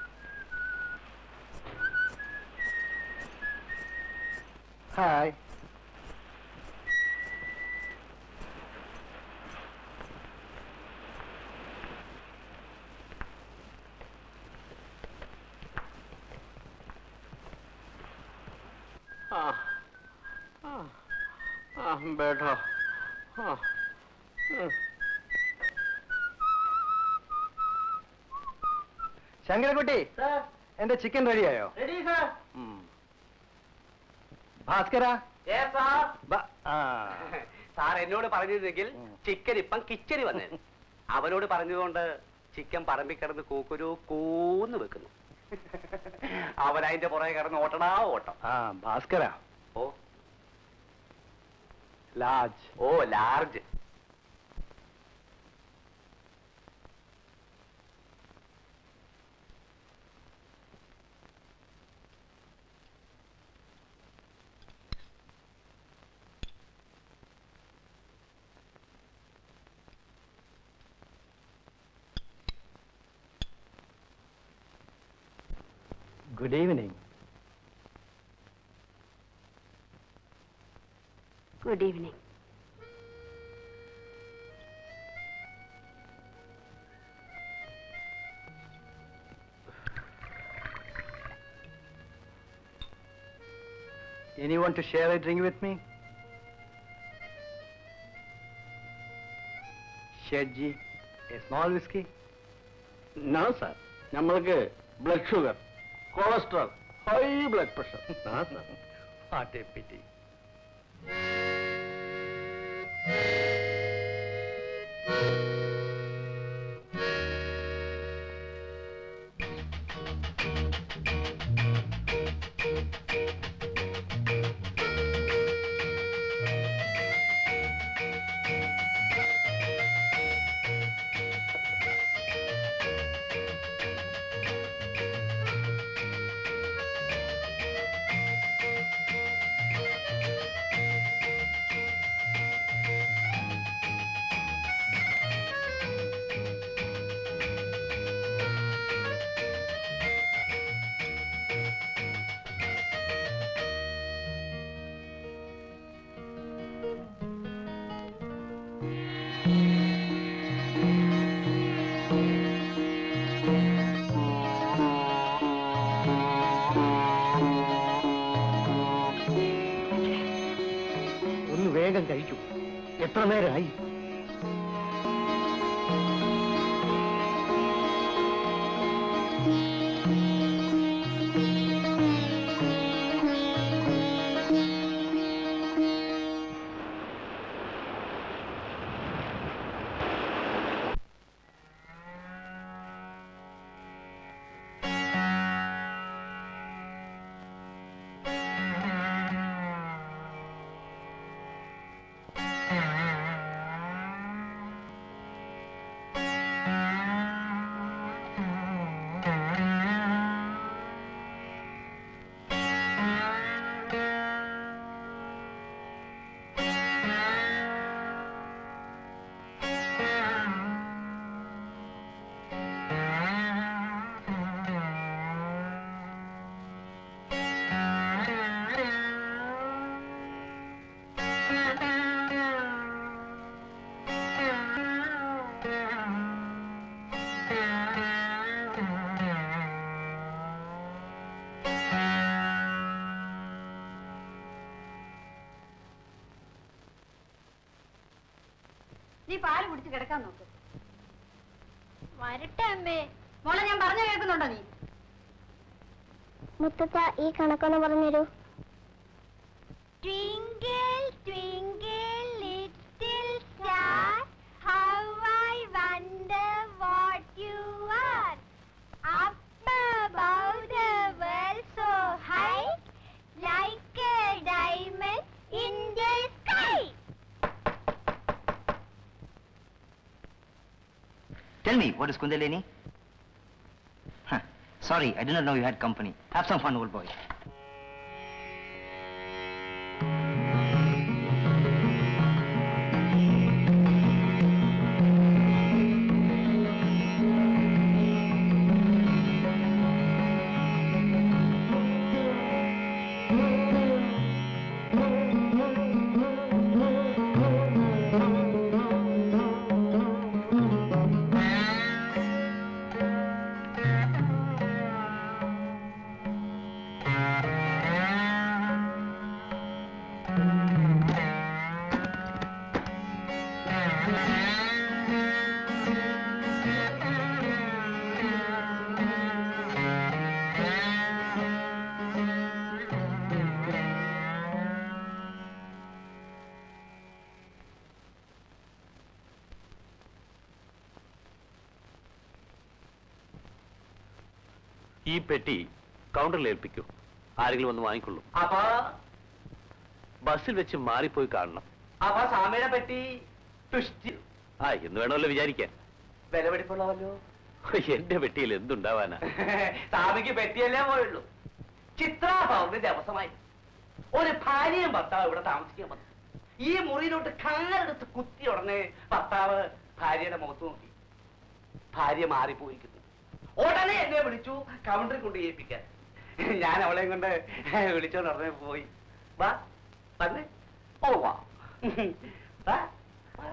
ഹായ് बैठो ശങ്കരക്കുട്ടി എന്റെ ചിക്കൻ റെഡിയായോ റെഡി സാർ ഭാസ്കര സാർ എന്നോട് പറഞ്ഞിരുന്നെങ്കിൽ ചിക്കൻ ഇപ്പം കിച്ചടി വന്നേ അവനോട് പറഞ്ഞതുകൊണ്ട് ചിക്കൻ പറമ്പിൽ കിടന്ന് കൂക്കൊരു കൂന്ന് വെക്കുന്നു അവൻ അതിന്റെ പുറകെ കിടന്ന് ഓട്ടടാ ഓട്ടം ആ Bhaskara oh large oh large good evening good evening Anyone to share a drink with me? Shedji, a small whiskey? No sir നമ്മൾക്ക് blood sugar cholesterol high blood pressure No, sir. What a pity. ഒന്ന് വേഗം കഴിക്കൂ എത്ര നേരമായി നീ പാല് കുടിച്ച് കിടക്കാൻ നോക്ക് വരട്ടെ അമ്മേ മോളെ ഞാൻ പറഞ്ഞു കേൾക്കുന്നുണ്ടോ നീ മുത്തത്ത ഈ കണക്കൊന്ന് പറഞ്ഞുതരൂ Twinkle, twinkle, little star, how I wonder what you are. Up above the world so high, like a diamond in the sky. Tell me, what is Kundalini? Huh. Sorry, I did not know you had company. Have some fun, old boy. ഈ പെട്ടി കൗണ്ടറിൽ ഏൽപ്പിക്കൂ ആരെങ്കിലും വന്ന് വാങ്ങിക്കൊള്ളൂ അപ്പൊ ബസ്സിൽ വെച്ച് മാറിപ്പോയി കാണണം അപ്പൊ സാമയുടെ പറ്റി തുഷ്ടി ആ എന്ന് വേണമല്ലോ വിചാരിക്കാൻ വിലപിടിപ്പുള്ളവല്ലോ എന്റെ പെട്ടിയിൽ എന്തുണ്ടാവാനാ സ്വാമിക്ക് പെട്ടിയല്ലേ പോയുള്ളൂ ചിത്രാഭവന്റെ ദിവസമായി ഒരു ഭാര്യയും ഭർത്താവ് ഇവിടെ താമസിക്കാൻ വന്നു ഈ മുറിയിലോട്ട് കാലെടുത്ത് കുത്തി ഉടനെ ഭർത്താവ് ഭാര്യയുടെ മുഖത്ത് നോക്കി ഭാര്യ മാറിപ്പോയിരിക്കുന്നു ഉടനെ എന്നെ വിളിച്ചു കൗണ്ടറിൽ കൊണ്ട് ഏൽപ്പിക്കാൻ ഞാൻ അവളെയും കൊണ്ട് വിളിച്ചോണ്ട് ഉടനെ പോയി വാ വന്നേ ഓ വാ വാ വാ.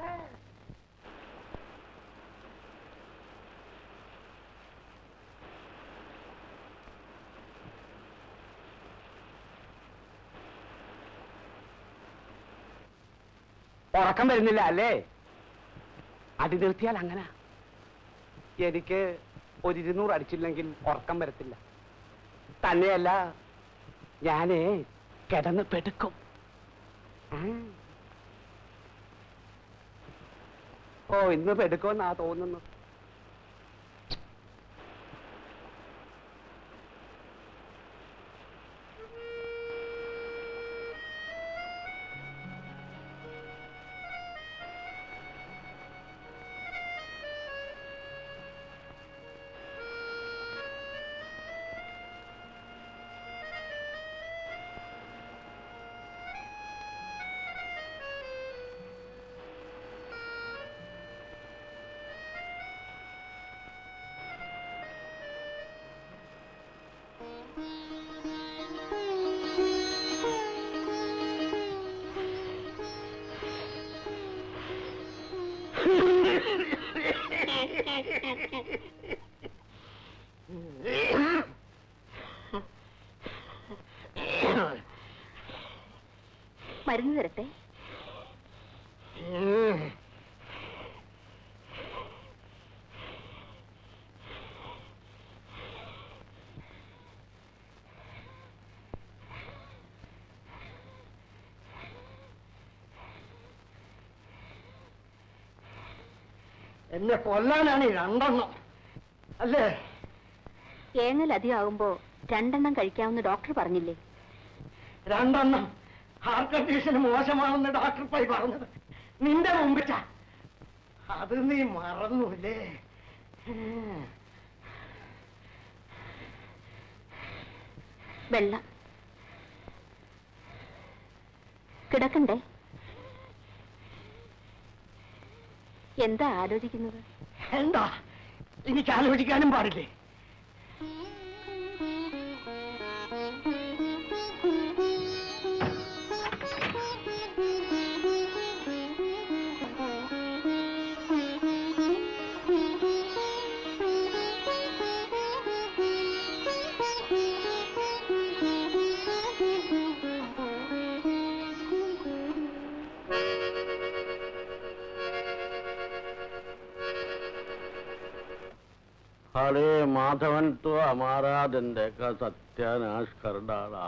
ഉറക്കം വരുന്നില്ല അല്ലേ അടി നിർത്തിയാൽ അങ്ങനെ എനിക്ക് ഒരു ഇരുന്നൂറ് അടിച്ചില്ലെങ്കിൽ ഉറക്കം വരത്തില്ല തന്നെയല്ല ഞാനേ കിടന്ന് പെടുക്കും ഉം. ഓ ഇന്ന് പെടുക്കുമെന്നാ തോന്നുന്നു മരുന്ന് തരട്ടെ എന്നെ കൊല്ലാനാണ് ഈ രണ്ടെണ്ണം അല്ലേ ഏങ്ങൽ അധികമാകുമ്പോ രണ്ടെണ്ണം കഴിക്കാമെന്ന് ഡോക്ടർ പറഞ്ഞില്ലേ രണ്ടെണ്ണം ഹാർട്ട് കണ്ടീഷൻ മോശമാണെന്ന് ഡോക്ടർ പോയി പറഞ്ഞത് നിന്റെ മുമ്പിട്ടാ അത് നീ മറന്നുല്ലേ വെള്ളം കിടക്കണ്ടേ എന്താ ആലോചിക്കുന്നത് എന്താ എനിക്ക് ആലോചിക്കാനും പാടില്ലേ हरे माधवन तो हमारा धंधे का सत्यानाश कर डाला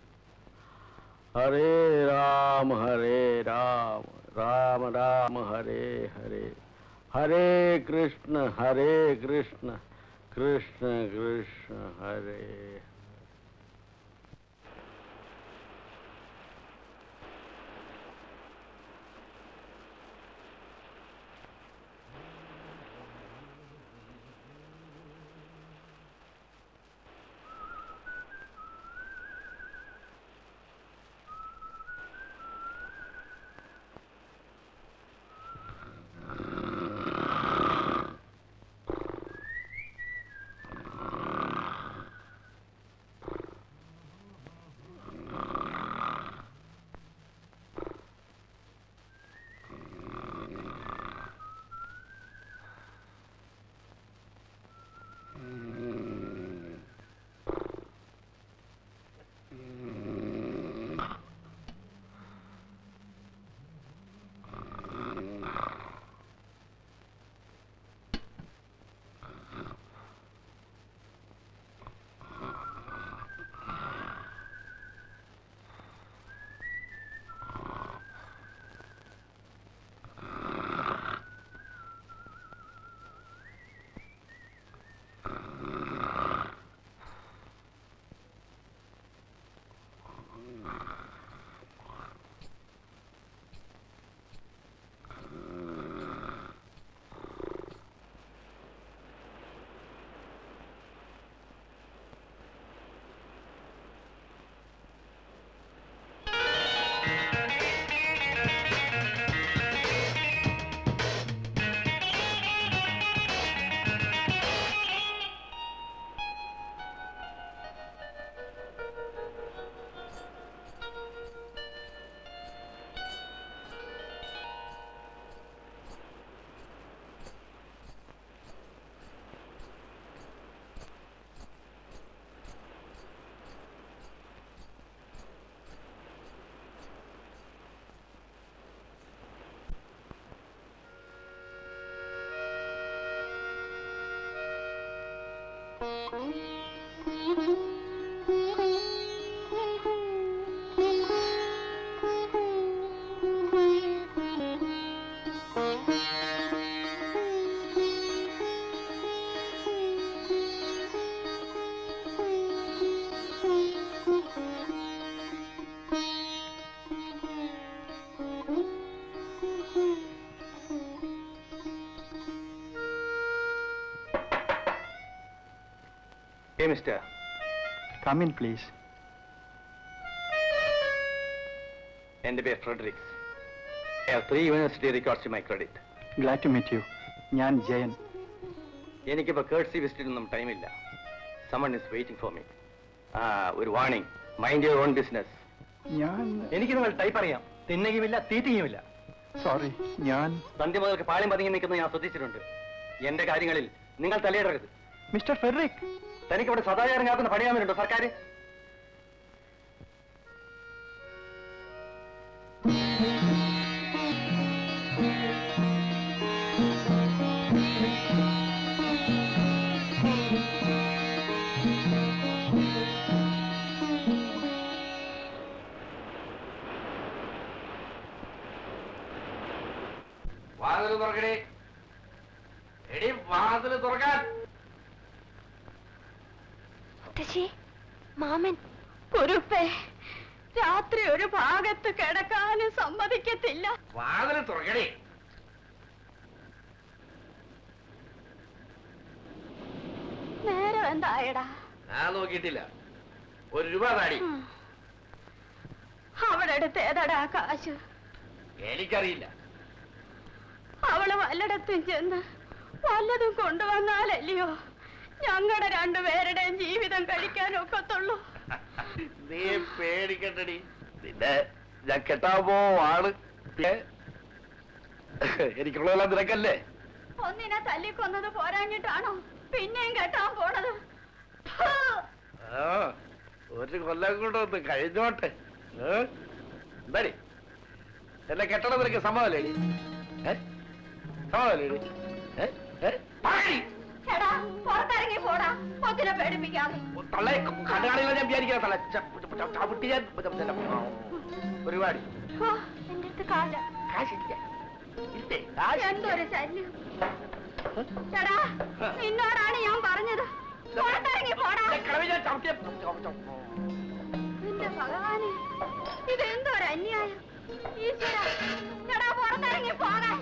हरे राम हरे राम राम राम हरे हरे हरे कृष्ण हरे कृष्ण कृष्ण कृष्ण हरे Hey, mister. Come in, please. എന്റെ പേര് Fredericks I have three university records to my credit Glad to meet you. ഞാൻ ജയൻ എനിക്കിപ്പോ കേർട്സി വിസിറ്റിനൊന്നും ടൈമില്ല someone is waiting for me ആ ഒരു warning mind your own business ഞാൻ എനിക്ക് നിങ്ങൾ ടൈപ്പ് അറിയാം തിന്നുകയുമില്ല തീറ്റുകയുമില്ല സോറി ഞാൻ സന്ധ്യ മുതൽക്ക് പാളിയും പതുങ്ങി നിൽക്കുന്നത് ഞാൻ ശ്രദ്ധിച്ചിട്ടുണ്ട് എന്റെ കാര്യങ്ങളിൽ നിങ്ങൾ തലയിടരുത് മിസ്റ്റർ ഫെഡറിക് തനിക്ക് ഇവിടെ സദാചാരം കാക്കുന്ന പണിയാമലുണ്ടോ സർക്കാർ വാതിൽ തുറക്കണേ എടി വാതിൽ തുറക്കാൻ മുത്തശ്ശി മാമൻ കുരുപ്പേ രാത്രി ഒരു ഭാഗത്ത് കിടക്കാനും സമ്മതിക്കത്തില്ല വാതിൽ തുറക്കണേ നേരം എന്തായടാ ഞാൻ നോക്കിയിട്ടില്ല ഒരു രൂപ താടി അവിടെ അടുത്ത് ഏതടാ കാശ് എനിക്കറിയില്ല അവള് വല്ലയിടത്തും ചെന്ന് വല്ലതും കൊണ്ടുവന്നാലല്ലയോ ഞങ്ങളുടെ രണ്ടുപേരുടെയും ജീവിതം കഴിക്കാൻ ഒക്കത്തുള്ളൂ നീ പേടിക്കണ്ടടി നിന്നെ ഞാൻ കെട്ടാൻ പോവാണ് ഏ? എനിക്കുള്ളതെല്ലാം നിനക്കല്ലേ ഒന്നിനെ തല്ലിക്കൊന്നത് പോരാഞ്ഞിട്ടാണോ പിന്നെയും കെട്ടാൻ പോണത് ഫു! ആ ഒരു കൊല്ലം കൂടെ ഒന്ന് കഴിഞ്ഞോട്ടെ ഏ? എന്താടി എന്നെ കെട്ടണം നിനക്ക് സമ്മതല്ലേടി ഏ സമ്മതല്ലേടി ഏ ഏ പറയടി. എടാ പുറത്തിറങ്ങി പോടാ ഒത്തിനെ പേടിപ്പിക്കാതെ തള്ളെ കണ്ണുകാണില്ല ഞാൻ വിചാരിക്കുന്ന തള്ള ച- ച- ചവിട്ടി ഞാൻ ഒരുപാട് ഹോ, എന്റെ അടുത്ത് കാല കാശില്ല ഇല്ലേ എന്തൊരു ശല്യം എടാ നിന്നോടാണ് ഞാൻ പറഞ്ഞത് പുറത്തിറങ്ങി പോടാ എന്റെ ഭഗവാനെ ഇത് എന്തൊരു അന്യായം ഈശ്വര എടാ പുറത്തിറങ്ങി പോകാൻ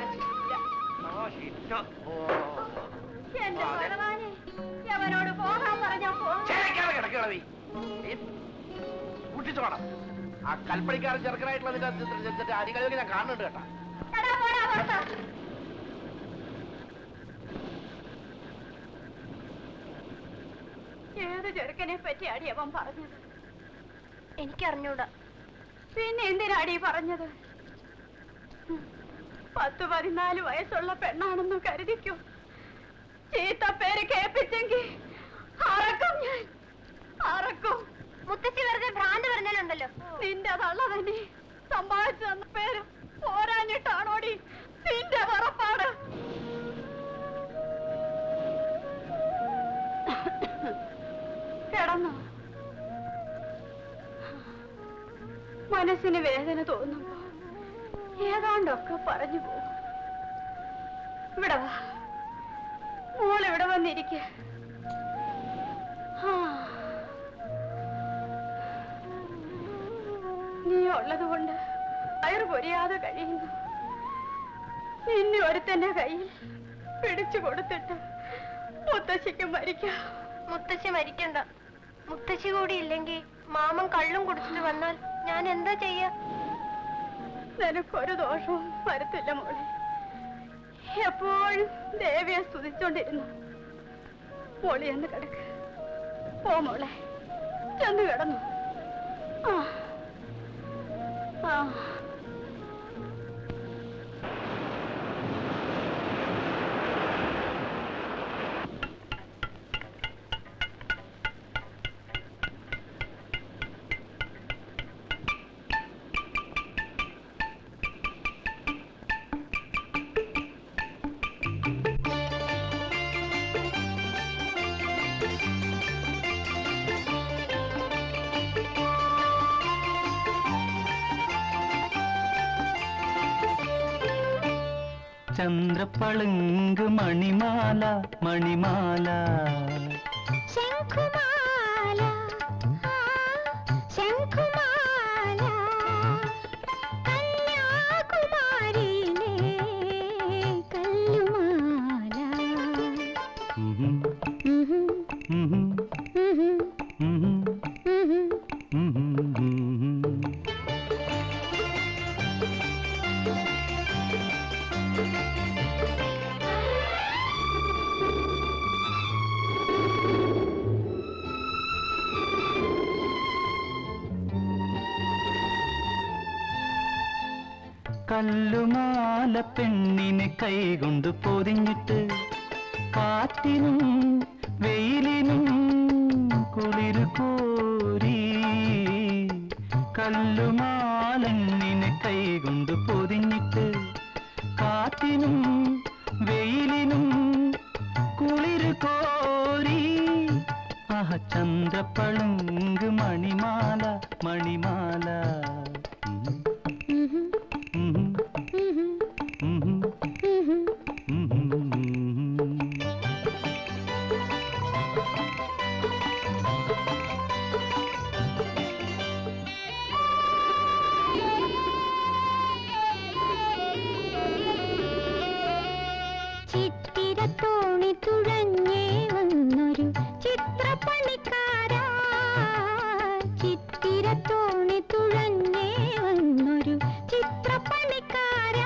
എന്റെ ഭഗവാനെ അവനോട് പോകാൻ പറഞ്ഞാ പോ കൂട്ടിച്ചോണം ആ കൽപ്പണിക്കാരൻ ചെറുക്കനായിട്ടുള്ള നിന്റെ അരികളിൽ ഞാൻ കാണുന്നുണ്ട് കേട്ടാ എടാ പോടാ പുറത്ത് ഏത് ചെറുക്കനെ പറ്റിയാടി അവൻ പറഞ്ഞത് എനിക്കറിഞ്ഞൂടാ പിന്നെ എന്തിനാടി പറഞ്ഞത് ഉം. പത്ത് പതിനാല് വയസ്സുള്ള പെണ്ണാണെന്ന് കരുതിക്കോ ചീത്ത പേര് കേൾപ്പിച്ചെങ്കിൽ അറക്കും ഞാൻ അറക്കും മുത്തശ്ശി വെറുതെ ഭ്രാന്ത് പറഞ്ഞാലുണ്ടല്ലോ നിന്റെ തള്ള തന്നെ സമ്പാദിച്ചു തന്ന പേര് പോരാഞ്ഞിട്ടാണോടി നിന്റെ പുറപ്പാട് കിടന്നോ മനസ്സിന് വേദന തോന്നുമ്പോ ഏതാണ്ടൊക്കെ പറഞ്ഞു പോകും ഇവിടെ വാ മോൾ ഇവിടെ വന്നിരിക്ക നീ ഉള്ളത് കൊണ്ട് വയറ് പൊരിയാതെ കഴിയുന്നു നിന്നെ ഒരുത്തന്റെ കയ്യിൽ പിടിച്ചു കൊടുത്തിട്ട് മുത്തശ്ശിക്ക് മരിക്കാം മുത്തശ്ശി മരിക്കണ്ട മുത്തശ്ശി കൂടി ഇല്ലെങ്കിൽ മാമൻ കള്ളും കുടിച്ചിട്ട് വന്നാൽ ഞാൻ എന്താ ചെയ്യാ നിനക്കൊരു ദോഷവും വരത്തില്ല മോളെ എപ്പോഴും ദേവിയെ സ്തുതിച്ചോണ്ടിരുന്നു മോളി എന്ന് കിടക്ക് പോ മോളെ ചെന്ന് കിടന്നു ആ ആ ആ ചന്ദ്രപ്പളുങ്ക് മണിമാല മണിമാല ശംഖുമാല ആ, ശംഖുമാല കന്യാകുമാരിയിലെ കല്ലുമാല ഉഹും, ഉഹും, ഉഹും, ഉഹും, ഉഹും, ഉഹും. ഉഹും, ഉഹും. കല്ലുമാല പെണ്ണിനെ കൈകൊണ്ട് പൊതിഞ്ഞിട്ട് കാറ്റിനും വെയിലിനും കുളിര് കോരി കല്ലുമാലെണ്ണിനെ കൈകൊണ്ട് പൊതിഞ്ഞിട്ട് കാറ്റിനും വെയിലിനും കുളിര് കോരി ആഹ ചന്ദ്രപ്പളുങ്ക് മണിമാല മണിമാല ഉം. ഉം. ഉം. ഉം. ചിത്തിരത്തോണി തുഴഞ്ഞേ വന്നൊരു ചിത്രപ്പണിക്കാരാ ചിത്തിരത്തോണി തുഴഞ്ഞേ വന്നൊരു ചിത്രപ്പണിക്കാരാ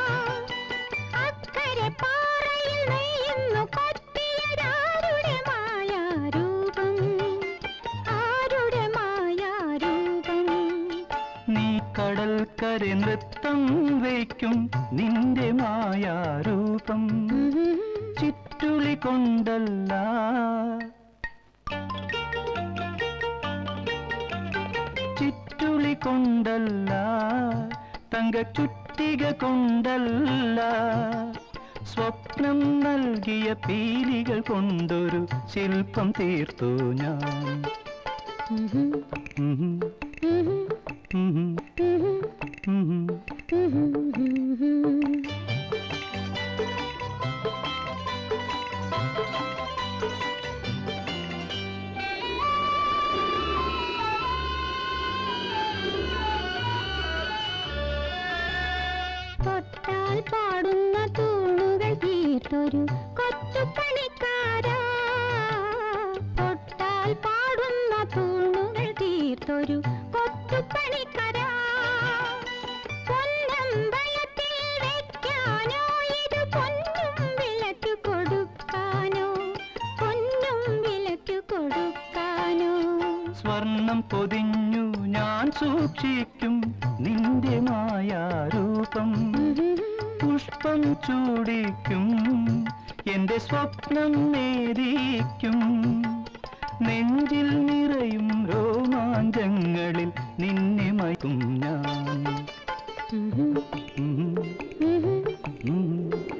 അക്കരെ പാറയിൽ നെയ്യുന്നു കൊത്തിയതാരുടെ മായാരൂപം ആരുടെ മായാരൂപം നീ കടൽക്കരെ നൃത്തം വയ്ക്കും നിന്റെ മായാരൂപം ചുറ്റുളി കൊണ്ടല്ല ചുറ്റുളി കൊണ്ടല്ല തങ്ക ചുറ്റിക കൊണ്ടല്ല സ്വപ്നം നൽകിയ പീലികൾ കൊണ്ടൊരു ശില്പം തീർത്തു ഞാൻ ഉഹും. ഉഹും. ഉഹും. തൊട്ടാൽ പാടുന്ന തൂണുകൾ തീർത്തൊരു കൊച്ചുപണിക്കാരാ തൊട്ടാൽ പാടുന്ന തൂണുകൾ തീർത്തൊരു കൊച്ചുപണിക്കാരാ പൊന്നമ്പലത്തിൽ വെക്കാനോ ഇത് പൊന്നും വിലക്ക് കൊടുക്കാനോ പൊന്നും വിലക്ക് കൊടുക്കാനോ സ്വർണം പൊതിഞ്ഞു ഞാൻ സൂക്ഷിക്കും നിന്റെ മായാരൂപം പുഷ്പം ചൂടിക്കും എന്റെ സ്വപ്നം നേരിക്കും നെഞ്ചിൽ നിറയും രോമാഞ്ചങ്ങളിൽ നിന്നെ മയക്കും ഞാൻ ഉം. ഉം. ഉം.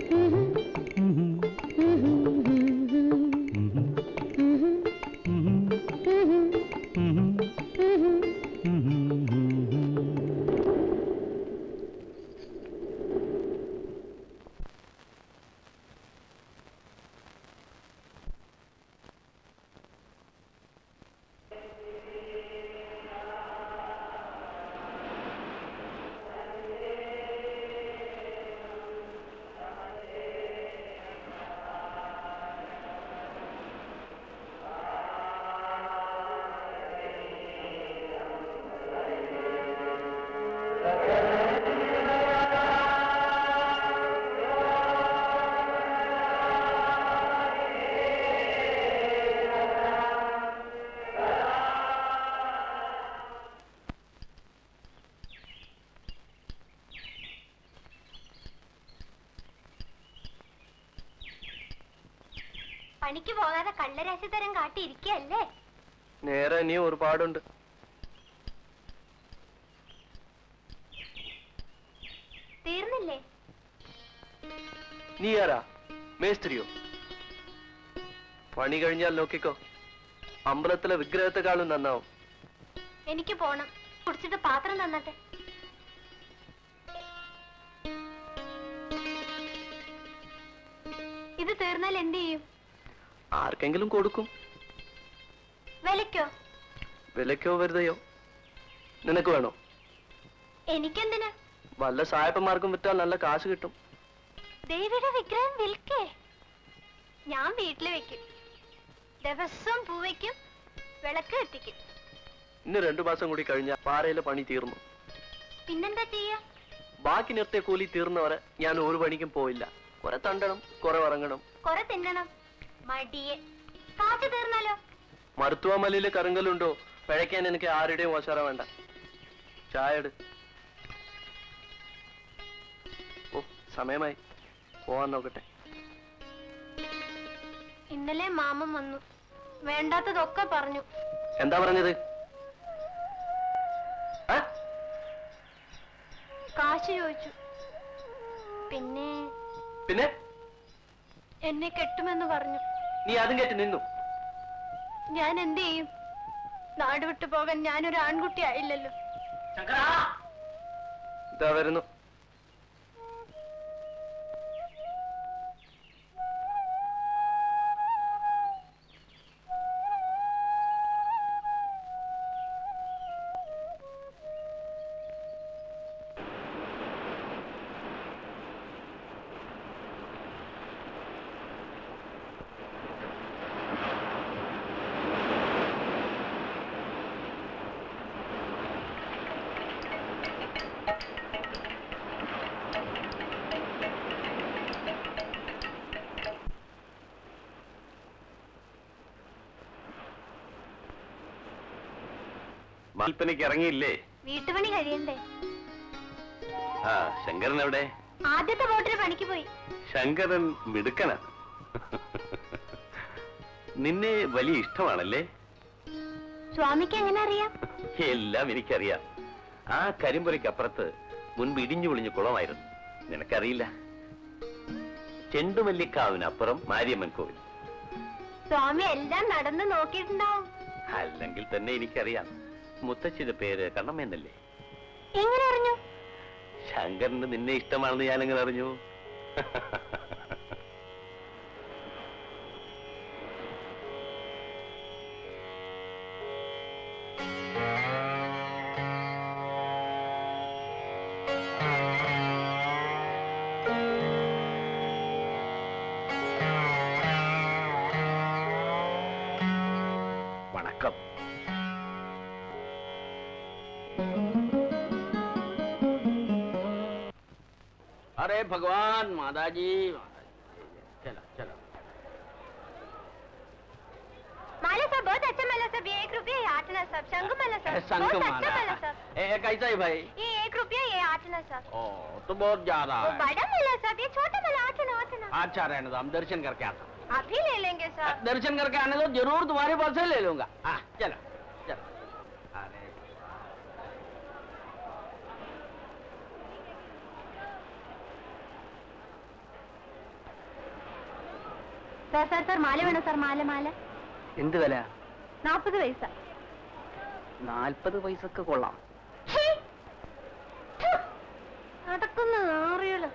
പണിക്ക് പോകാതെ കള്ളരാശിത്തരം കാട്ടിയിരിക്കല്ലേ നേരെ ഇനിയും ഒരുപാടുണ്ട് തീർന്നില്ലേ നീ ആരാ മേസ്ത്രിയോ പണി കഴിഞ്ഞാൽ നോക്കിക്കോ അമ്പലത്തിലെ വിഗ്രഹത്തെക്കാളും നന്നാവും എനിക്ക് പോണം കുടിച്ചിട്ട് പാത്രം തന്നട്ടെ തീർന്നാൽ എന്ത് ചെയ്യും ആർക്കെങ്കിലും കൊടുക്കും വിലക്കോ വിലക്കോ വെറുതെയോ നിനക്ക് വേണോ എനിക്കെന്തിനാ വല്ല സായപ്പന്മാർക്കും വിറ്റാൽ നല്ല കാശ് കിട്ടും ദേവിയുടെ വിഗ്രഹം വിൽക്കേ ഞാൻ വീട്ടിൽ വെക്കും ദിവസവും പൂ വെക്കും വിളക്ക് എത്തിക്കും ഇന്ന് രണ്ടു മാസം കൂടി കഴിഞ്ഞാൽ പാറയിലെ പണി തീർന്നു പിന്നെന്താ ചെയ്യാ ബാക്കി നിർത്തിയ കൂലി തീർന്നവരെ ഞാൻ ഒരു പണിക്കും പോയില്ല കുറെ തണ്ടണം കുറെ ഉറങ്ങണം കൊറേ തിന്നണം മടിയെ കാശ് തീർന്നാലോ മരുത്തുവാമലയില് കറുങ്കലുണ്ടോ പിഴയ്ക്കാൻ എനിക്ക് ആരുടെയും ഓശാര വേണ്ട ചായ എടു ഓ സമയമായി പോവാൻ നോക്കട്ടെ ഇന്നലെ മാമൻ വന്നു വേണ്ടാത്തതൊക്കെ പറഞ്ഞു എന്താ പറഞ്ഞത് കാശ് ചോദിച്ചു പിന്നെ പിന്നെ എന്നെ കെട്ടുമെന്ന് പറഞ്ഞു നീ അതും കേട്ട് നിന്നു ഞാൻ എന്ത് ചെയ്യും നാട് വിട്ടു പോകാൻ ഞാനൊരു ആൺകുട്ടി ആയില്ലല്ലോ ഇതാ വരുന്നു മാൽപ്പനയ്ക്ക് ഇറങ്ങിയില്ലേ വീട്ടുപണി കഴിയണ്ടേ ആ ശങ്കരൻ എവിടെ ആദ്യത്തെ ബോട്ടിന് പണിക്ക് പോയി ശങ്കരൻ മിടുക്കനാണ് നിന്നെ വലിയ ഇഷ്ടമാണല്ലേ സ്വാമിക്ക് എങ്ങനെ അറിയാം എല്ലാം എനിക്കറിയാം ആ കരിമ്പുരയ്ക്കപ്പുറത്ത് മുൻപ് ഇടിഞ്ഞു പൊളിഞ്ഞു കുളമായിരുന്നു നിനക്കറിയില്ല ചെണ്ടുമല്ലിക്കാവിനപ്പുറം മാരിയമ്മൻ കോവിൽ സ്വാമി എല്ലാം നടന്ന് നോക്കിയിട്ടുണ്ടാവും അല്ലെങ്കിൽ തന്നെ എനിക്കറിയാം മുത്തച്ഛന്റെ പേര് കണ്ണമ്മയെന്നല്ലേ എങ്ങനെ അറിഞ്ഞു ശങ്കരന് നിന്നെ ഇഷ്ടമാണെന്ന് ഞാനെങ്ങനെ അറിഞ്ഞു വണക്കം अरे भगवान माता जी चलो चलो माला साहब बहुत अच्छा माला साहब ये एक रुपया ये आठ आना साहब शंख माला साहब शंख बहुत माला। अच्छा माला साहब ए, कैसा है भाई ये एक रुपया ये आठ आना साहब ओ तो बहुत ज्यादा वो है बड़ा माला साहब ये छोटा माला आठ आना आठ आना अच्छा रहने दो हम दर्शन करके आते हैं आप ही ले लेंगे साहब दर्शन करके आने दो जरूर तुम्हारे पास से ले लूंगा हाँ चलो चलो अरे സാർ സാർ സാർ മാല വേണം സാർ മാല മാല എന്ത് വില നാൽപ്പത് പൈസ നാൽപ്പത് പൈസക്ക് കൊള്ളാം നടക്കുന്ന ആറിയല്ലോ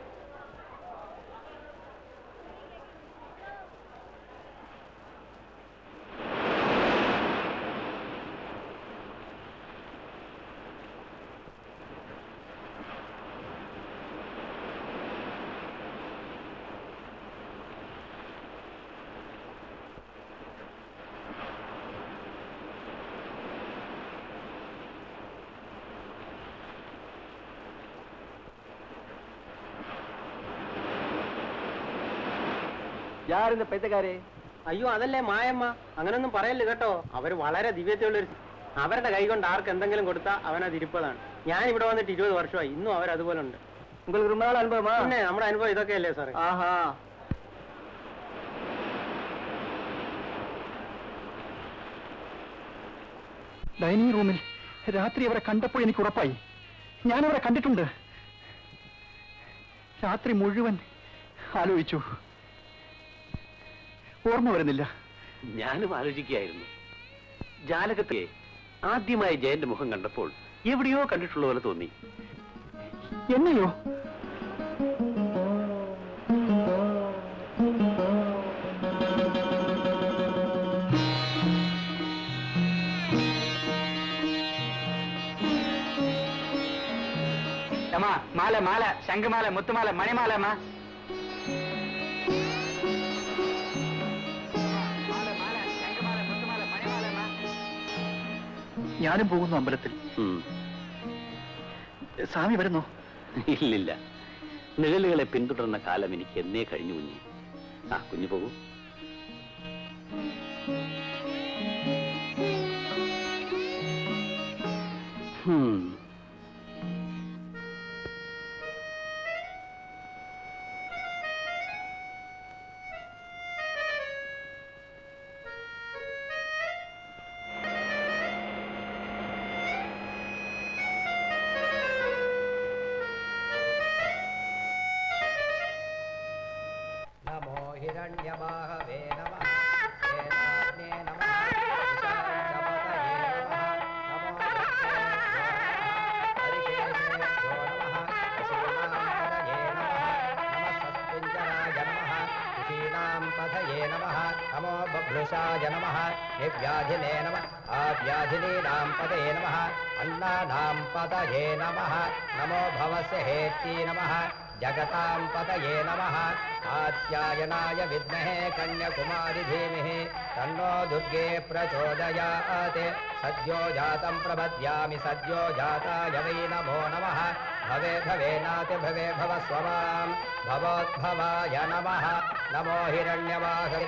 യാറിന്റെ പൈസക്കാരെ അയ്യോ അതല്ലേ മായമ്മ അങ്ങനൊന്നും പറയല്ലേ കേട്ടോ അവര് വളരെ ദിവ്യതയുള്ളൊരു അവരുടെ കൈ കൊണ്ട് ആർക്ക് എന്തെങ്കിലും കൊടുത്താൽ അവനത് ഇരിപ്പതാണ് ഞാൻ ഇവിടെ വന്നിട്ട് ഇരുപത് വർഷമായി ഇന്നും അവർ അതുപോലെ ഉണ്ട് உங்களுக்கு ரொம்ப நாள் அனுபவமா പിന്നെ നമ്മുടെ അനുഭവം ഇതൊക്കെയല്ലേ സാറേ ஆஹா ഡൈനിങ് റൂമിൽ രാത്രി അവരെ കണ്ടപ്പോൾ എനിക്ക് ഉറപ്പായി ഞാൻ അവരെ കണ്ടിട്ടുണ്ട് രാത്രി മുഴുവൻ ആലോചിച്ചു ഓർമ്മ വരുന്നില്ല ഞാനും ആലോചിക്കുകയായിരുന്നു ജാലകത്തെ ആദ്യമായി ജയന്റെ മുഖം കണ്ടപ്പോൾ എവിടെയോ കണ്ടിട്ടുള്ള പോലെ തോന്നി എന്നെയോ അമ്മ മാല മാല ശംഖുമാല മുത്തുമാല മണിമാല അമ്മ ഞാനും പോകുന്നു അമ്പലത്തിൽ സ്വാമി വരുന്നു ഇല്ലില്ല നിഴലുകളെ പിന്തുടർന്ന കാലം എനിക്ക് എന്നേ കഴിഞ്ഞു കുഞ്ഞ് ആ കുഞ്ഞു പോകൂ ഹും. नमो हिरण्यमाहवे नमः वेदाग्ने नमः विशालपतये नमः नमो पतये नमः नमो बभ्रुषाय नमः निव्याधिने नमः आव्याधिनीनां पतये नमः अन्नानां पतये नमः नमो भवस्य हेत्यै नमः जगतां पतये नमः आत्यायनाय विद्महे कन्याकुमारि धीमहि तन्नो दुर्गे प्रचोदयात् सद्यो जातं प्रपद्यामि सद्यो जाताय वै नमो नमः भवे भवेनाति भवे भव स्वमां भवोद्भवाय नमः नमो हिरण्यवाह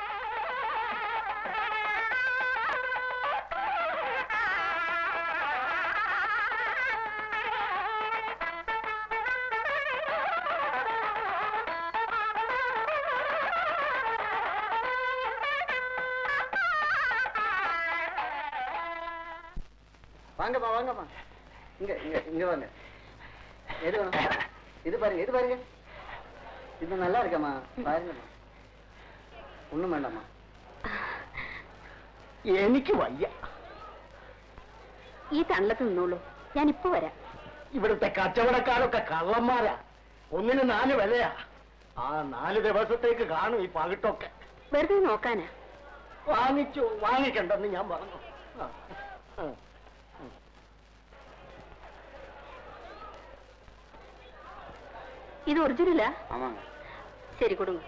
வாங்கம்மா வாங்கம்மா இங்க இங்க இங்க வாங்க எது வேணும் இது பாருங்க இது பாருங்க இது நல்லா இருக்கம்மா பாருங்கம்மா ஒண்ணும் வேண்டாம்மா എനിക്ക് വയ്യ ഈ തള്ളത്ത് നിന്നോളൂ ഞാൻ ഇപ്പൊ വരാം ഇവിടുത്തെ കച്ചവടക്കാരൊക്കെ കള്ളന്മാരാ ഒന്നിന് നാല് വിലയാ ആ നാല് ദിവസത്തേക്ക് കാണും ഈ പകിട്ടൊക്കെ വെറുതെ നോക്കാനാ വാങ്ങിച്ചു വാങ്ങിക്കണ്ടെന്ന് ഞാൻ പറഞ്ഞു ആ, ആ. ഇത് ഒറിജിനലാ ஆமாங்க ശരി കൊടുങ്ങ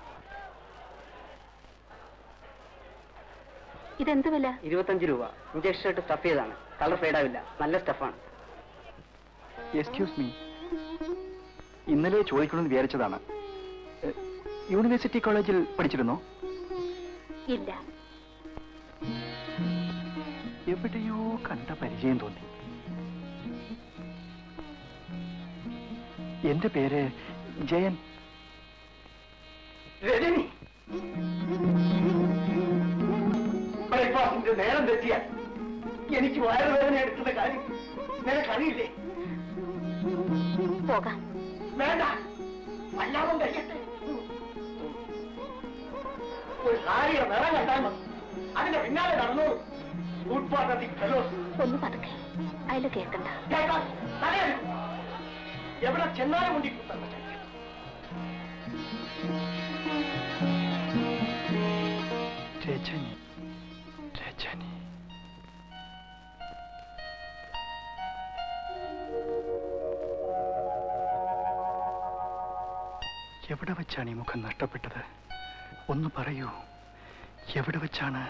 ഇതെന്ത് വില ഇരുപത്തഞ്ച് രൂപ ഇഞ്ചക്ഷൻ ഇട്ട് സ്റ്റഫ് ചെയ്താണ് കളർ ഫെയ്ഡ് ആവില്ല നല്ല സ്റ്റഫാണ് എക്സ്ക്യൂസ് മീ ഇന്നലെ ചോദിക്കണമെന്ന് വിചാരിച്ചതാണ് എ, യൂണിവേഴ്സിറ്റി കോളേജിൽ പഠിച്ചിരുന്നോ ഇല്ല എവിടെയോ കണ്ട പരിചയം തോന്നി എന്റെ പേര് ജയൻ രജനി ബ്രേക്ക്ഫാസ്റ്റിന്റെ നേരം തെറ്റിയാൽ എനിക്ക് വയറുവേദന എടുക്കുന്ന കാര്യം നിനക്കറിയില്ലേ പോകാം വേണ്ട വല്ലാതെ കഴിയട്ടെ ഒരു സാരിയുടെ നിറം കണ്ടാൽ മതി അതിന്റെ പിന്നാലെ നടന്നോളൂ ഫുട്പാത്തിൽ ഫെലോസ് ഒന്ന് പതുക്കെ അതിൽ കേൾക്കണ്ട കേൾക്കാം തലയെടുക്കും എവിടെ ചെന്നാലും മുണ്ടി കുത്തണ്ട രജനി രജനി എവിടെ വെച്ചാണ് ഈ മുഖം നഷ്ടപ്പെട്ടത് ഒന്ന് പറയൂ എവിടെ വെച്ചാണ്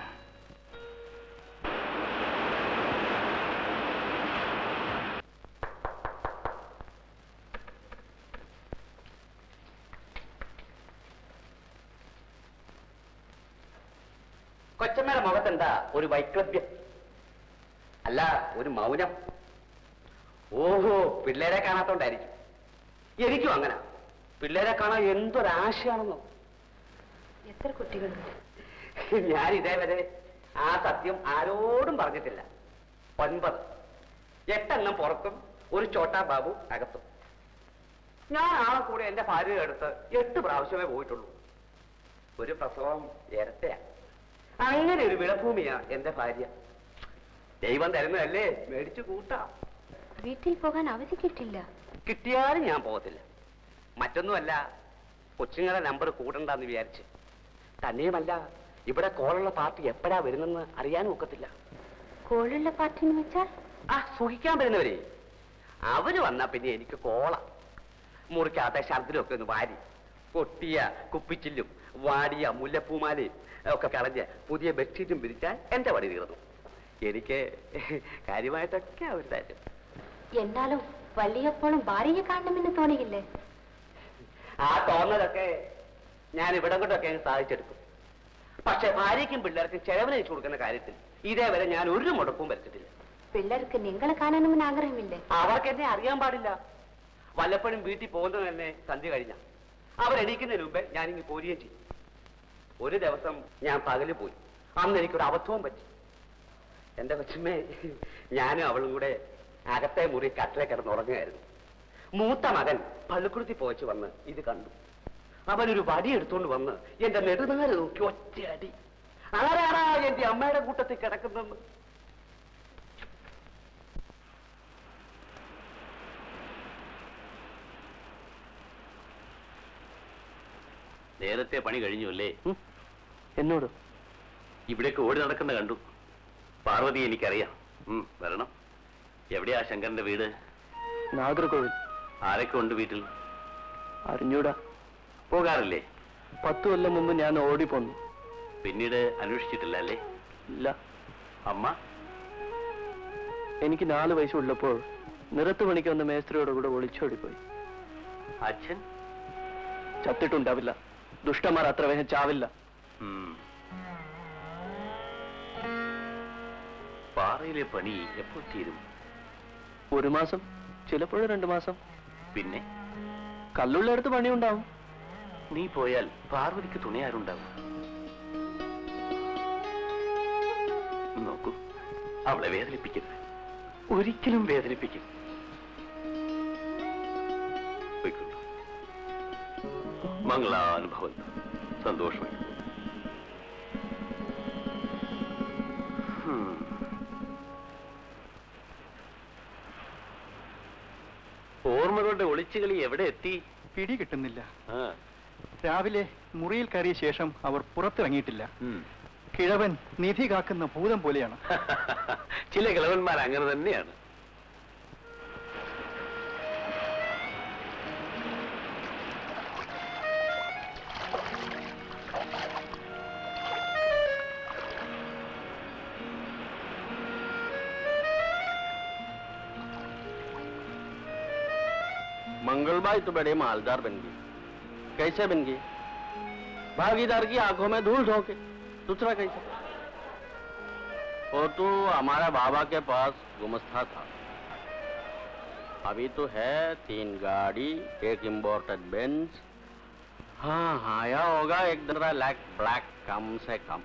കൊച്ചമ്മയുടെ മുഖത്തെന്താ ഒരു വൈക്ലഭ്യം അല്ല ഒരു മൗനം ഓഹോ പിള്ളേരെ കാണാത്തോണ്ടായിരിക്കും എനിക്കും അങ്ങനെ പിള്ളേരെ കാണാൻ എന്തൊരാശയാണെന്നോ എത്ര കുട്ടികളുണ്ട് ഞാൻ ഇതേവരെ ആ സത്യം ആരോടും പറഞ്ഞിട്ടില്ല ഒൻപത് എട്ടെണ്ണം പുറത്തും ഒരു ചോട്ടാ ബാബു അകത്തും ഞാൻ ആളെ കൂടെ എന്റെ ഭാര്യ അടുത്ത് എട്ട് പ്രാവശ്യമേ പോയിട്ടുള്ളൂ ഒരു പ്രസവം ഇരട്ടയാ അങ്ങനെ ഒരു വിളഭൂമിയാ എന്റെ ഭാര്യ ദൈവം തരുന്നതല്ലേ മേടിച്ചു കൂട്ടാം വീട്ടിൽ പോകാൻ അവധി കിട്ടില്ല കിട്ടിയാലും ഞാൻ പോകത്തില്ല മറ്റൊന്നുമല്ല കൊച്ചുങ്ങളെ നമ്പർ കൂടണ്ടെന്ന് വിചാരിച്ച് തന്നെയുമല്ല ഇവിടെ കോളുള്ള പാർട്ടി എപ്പോഴാ വരുന്നെന്ന് അറിയാനും ഒക്കത്തില്ല കോളുള്ള പാർട്ടി എന്ന് വെച്ചാൽ ആ സുഖിക്കാൻ വരുന്നവരെ അവര് വന്നാ പിന്നെ എനിക്ക് കോള മുറിക്കകത്തെ ശബ്ദമൊക്കെ ഒന്ന് വാരി പൊട്ടിയ കുപ്പിച്ചില്ലും വാടിയ മുല്ലപ്പൂമാലയും ഒക്കെ കളഞ്ഞ് പുതിയ ബെഡ്ഷീറ്റും പിരിച്ചാൽ എന്റെ പണി തീർന്നു എനിക്ക് കാര്യമായിട്ടൊക്കെ അവർ തരും എന്നാലും വലിയപ്പോഴും ഭാര്യയെ കാണണമെന്ന് തോന്നിയില്ലേ ആ തോന്നലൊക്കെ ഞാൻ ഇവിടെ കൊണ്ടൊക്കെ അങ്ങ് സാധിച്ചെടുക്കും പക്ഷെ ഭാര്യയ്ക്കും പിള്ളേർക്കും ചെലവിനയച്ചു കൊടുക്കുന്ന കാര്യത്തിൽ ഇതേവരെ ഞാൻ ഒരു മുടക്കവും വരുത്തിട്ടില്ല പിള്ളേർക്ക് നിങ്ങളെ കാണണമെന്ന് ആഗ്രഹമില്ലേ അവർക്ക് എന്നെ അറിയാൻ പാടില്ല വല്ലപ്പോഴും വീട്ടിൽ പോകുന്നത് തന്നെ സന്ധ്യ കഴിഞ്ഞ അവരെണീക്കുന്നതിന് മുമ്പേ ഞാനിങ്ങ് പോരുകയും ചെയ്യും ഒരു ദിവസം ഞാൻ പകല് പോയി അന്ന് എനിക്കൊരു അബദ്ധവും പറ്റി എന്റെ കൊച്ചുമ്മേ ഞാനും അവളും കൂടെ അകത്തെ മുറി കട്ടിലെ കിടന്നുറങ്ങുകയായിരുന്നു മൂത്ത മകൻ പള്ളിക്കുളത്തിൽ പോയിച്ച് വന്ന് ഇത് കണ്ടു അവനൊരു വടി എടുത്തോണ്ട് വന്ന് എന്റെ നെടുനാര് നോക്കി ഒറ്റയടി ആരാടാ എന്റെ അമ്മയുടെ കൂട്ടത്തിൽ കിടക്കുന്നെന്ന് നേരത്തെ പണി കഴിഞ്ഞു അല്ലേ എന്നോട് ഇവിടേക്ക് ഓടി നടക്കുന്ന കണ്ടു പാർവതി എനിക്കറിയാം ഉം, വരണം എവിടെയാ ശങ്കരന്റെ വീട് നാഗർകോവിൽ ആരൊക്കെ ഉണ്ട് വീട്ടിൽ അറിഞ്ഞൂടാ പോകാറില്ലേ പത്തു കൊല്ലം മുമ്പ് ഞാൻ ഓടിപ്പോന്നു പിന്നീട് അന്വേഷിച്ചിട്ടില്ല അല്ലേ ഇല്ല അമ്മ എനിക്ക് നാല് വയസ്സുള്ളപ്പോൾ നിറത്ത് പണിക്ക് വന്ന മേസ്ത്രിയോട് കൂടെ ഒളിച്ചോടിപ്പോയി അച്ഛൻ ചത്തിട്ടുണ്ടാവില്ല ദുഷ്ടന്മാർ അത്ര വേഗം ചാവില്ല ഉം. പാറയിലെ പണി എപ്പോൾ തീരും ഒരു മാസം ചിലപ്പോഴും രണ്ടു മാസം പിന്നെ കല്ലുള്ളിടത്ത് പണിയുണ്ടാവും നീ പോയാൽ പാർവതിക്ക് തുണയാരുണ്ടാവും നോക്കൂ അവളെ വേദനിപ്പിക്കരുത് ഒരിക്കലും വേദനിപ്പിക്കും പോയിക്കൊള്ളൂ. മംഗളാനുഭവം സന്തോഷമായി ഹും. ഓർമ്മകളുടെ ഒളിച്ചുകളി എവിടെ എത്തി പിടി കിട്ടുന്നില്ല ആ രാവിലെ മുറിയിൽ കയറിയ ശേഷം അവർ പുറത്തിറങ്ങിയിട്ടില്ല ഉം. കിഴവൻ നിധി കാക്കുന്ന ഭൂതം പോലെയാണ് ചില കിളവന്മാർ അങ്ങനെ തന്നെയാണ് मंगलबाई तो बड़े मालदार बन गई कैसे बन गई भागीदार की आंखों में धूल झोंके दूसरा कैसे वो तो हमारा बाबा के पास गुमस्ता था अभी तो है तीन गाड़ी एक इम्पोर्टेड बेंच हाँ हाँ यह होगा एक पंद्रह लाख ब्लैक कम से कम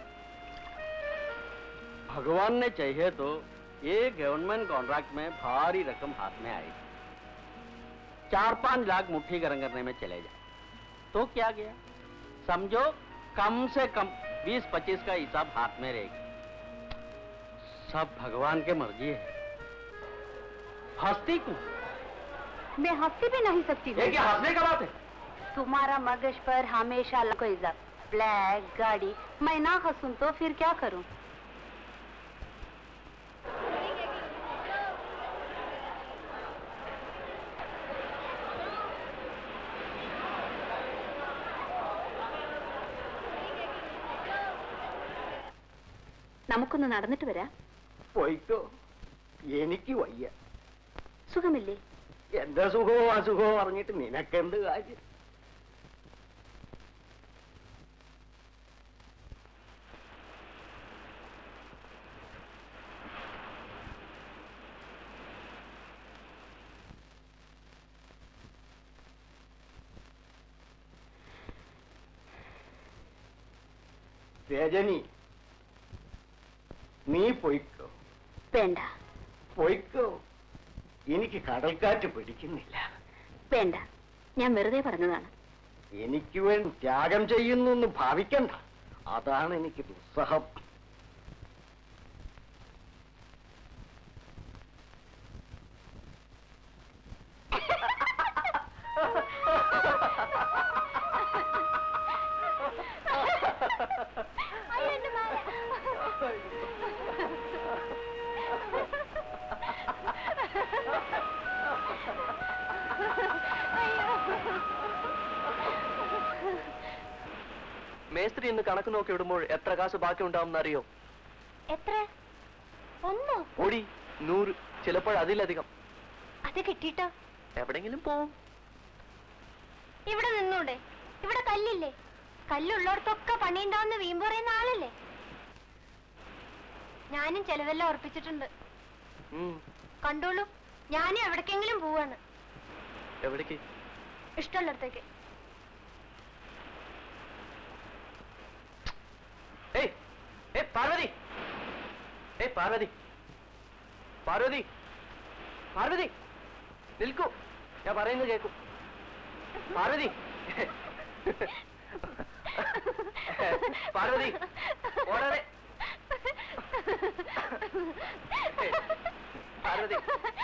भगवान ने चाहिए तो ये गवर्नमेंट कॉन्ट्रैक्ट में भारी रकम हाथ में आएगी चार पांच लाख मुट्ठी गरम करने में चले जाए तो क्या गया समझो कम से कम बीस पच्चीस का हिसाब हाथ में रहेगा सब भगवान के मर्जी है हंसती क्यों मैं हंसी भी नहीं सकती ये क्या हंसने का बात है तुम्हारा मगज पर हमेशा कोई इज्जत ब्लैक गाड़ी मैं ना हंसूं तो फिर क्या करूं നമുക്കൊന്ന് നടന്നിട്ട് വരാം പോയിക്കോ എനിക്ക് വയ്യ സുഖമില്ലേ എന്റെ സുഖവും അസുഖവും അറിഞ്ഞിട്ട് നിനക്കെന്ത് കാര്യം രജനി നീ പൊയ്ക്കോ വേണ്ട പൊയ്ക്കോ എനിക്ക് കടൽക്കാറ്റ് പിടിക്കുന്നില്ല വേണ്ട ഞാൻ വെറുതെ പറഞ്ഞതാണ് എനിക്ക് വേണ്ടി ത്യാഗം ചെയ്യുന്നു എന്ന് ഭാവിക്കണ്ട അതാണ് എനിക്ക് ദുസ്സഹം മേസ്ത്രി ഇന്ന് കണക്ക് നോക്കി ഇടുമ്പോൾ എത്ര കാശ് ബാക്കി ഉണ്ടാവും അറിയോ എത്ര ഒന്നോ ഓടി നൂറ് ചിലപ്പോൾ അതിലധികം അത് കിട്ടിട്ടോ എവിടെങ്കിലും പോവും ഇവിടെ നിന്നൂടെ ഇവിടെ കല്ലില്ലേ കല്ലുള്ളടത്തൊക്കെ പണിയുണ്ടാവുന്ന വീമ്പ് പറയുന്ന ആളല്ലേ ഞാനും ചെലവെല്ലാം ഉറപ്പിച്ചിട്ടുണ്ട് ഉം. കണ്ടോളൂ ഞാനും എവിടേക്കെങ്കിലും പോവാണ് എവിടേക്ക് ഇഷ്ടമുള്ളിടത്തേക്ക് ഏയ് ഏയ് പാർവതി ഏയ് പാർവതി പാർവതി പാർവതി നിൽക്കൂ ഞാൻ പറയുന്നത് കേൾക്കൂ പാർവതി പാർവതി ഓടാതെ ഏയ്, പാർവതി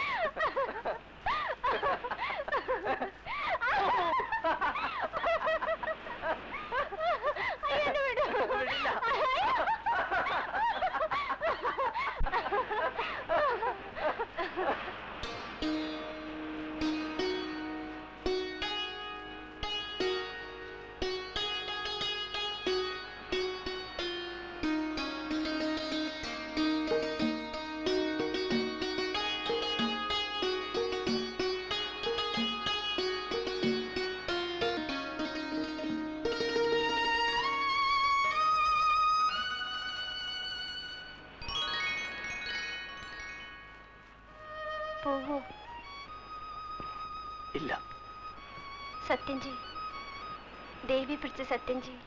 പോവോ ഇല്ല സത്യം ചെയ് ദേവി പിടിച്ച് സത്യം ചെയ്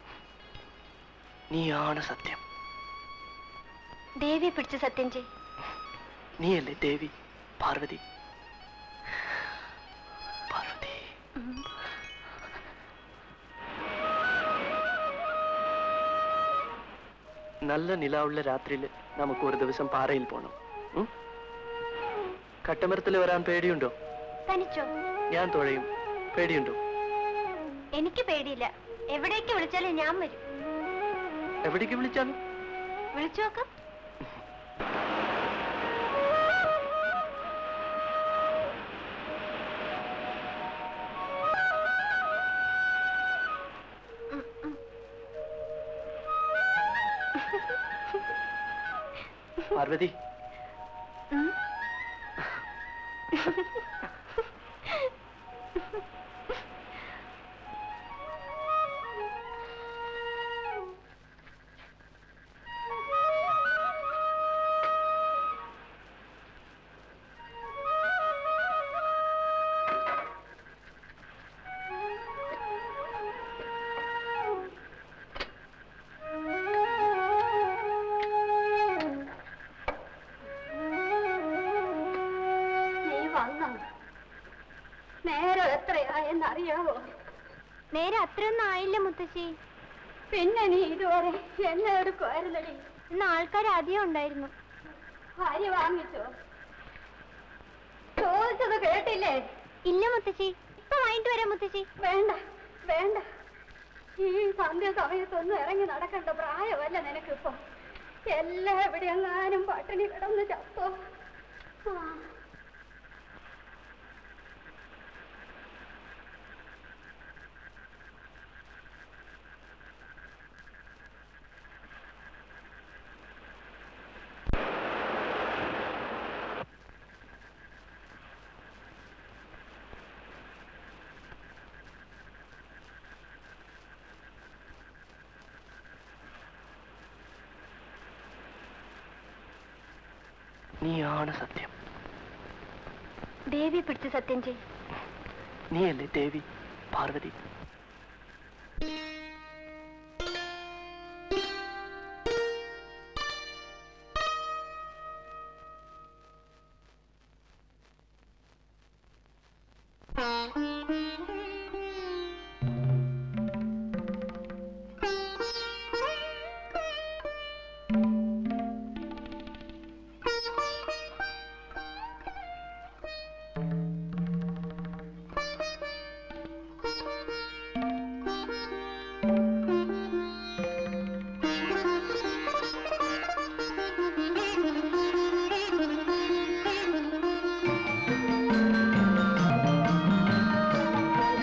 നീയാണ് സത്യം ദേവി പിടിച്ച് സത്യം ചെയ് നീയല്ലേ ദേവി പാർവതി പാർവതി നല്ല നിലാവുള്ള രാത്രിയിൽ നമുക്ക് ഒരു ദിവസം പാറയിൽ പോണം ഉം? കട്ടമരത്തിൽ വരാൻ പേടിയുണ്ടോ തനിച്ചോ ഞാൻ തുഴയും പേടിയുണ്ടോ എനിക്ക് പേടിയില്ല എവിടേക്ക് വിളിച്ചാലും ഞാൻ വരും എവിടേക്ക് വിളിച്ചാലും വിളിച്ചു നോക്കാം പാർവതി നീ വന്നോ നേരം എത്രയായെന്നറിയാവോ നേരെ അത്രയൊന്നും ആയില്ല മുത്തശ്ശി പിന്നെ നീ ഇതുവരെ എന്നെ എടുക്കുമായിരുന്നടി ഇന്ന് ആൾക്കാർ അധികം ഉണ്ടായിരുന്നു ഭാര്യ വാങ്ങിച്ചോ ചോദിച്ചത് കേട്ടില്ലേ ഇല്ല മുത്തശ്ശി ഇപ്പൊ വാങ്ങിട്ട് വരാം മുത്തശ്ശി വേണ്ട വേണ്ട ഈ സന്ധ്യ സമയത്തൊന്നും ഇറങ്ങി നടക്കേണ്ട പ്രായമല്ല നിനക്കിപ്പോ എല്ലാം എവിടെയെങ്ങാനും പട്ടിണി കിടന്ന് ചത്തോ ആ നീയാണ് സത്യം ദേവി പിടിച്ച് സത്യം ചെയ് നീയല്ലേ ദേവി പാർവതി Thank you.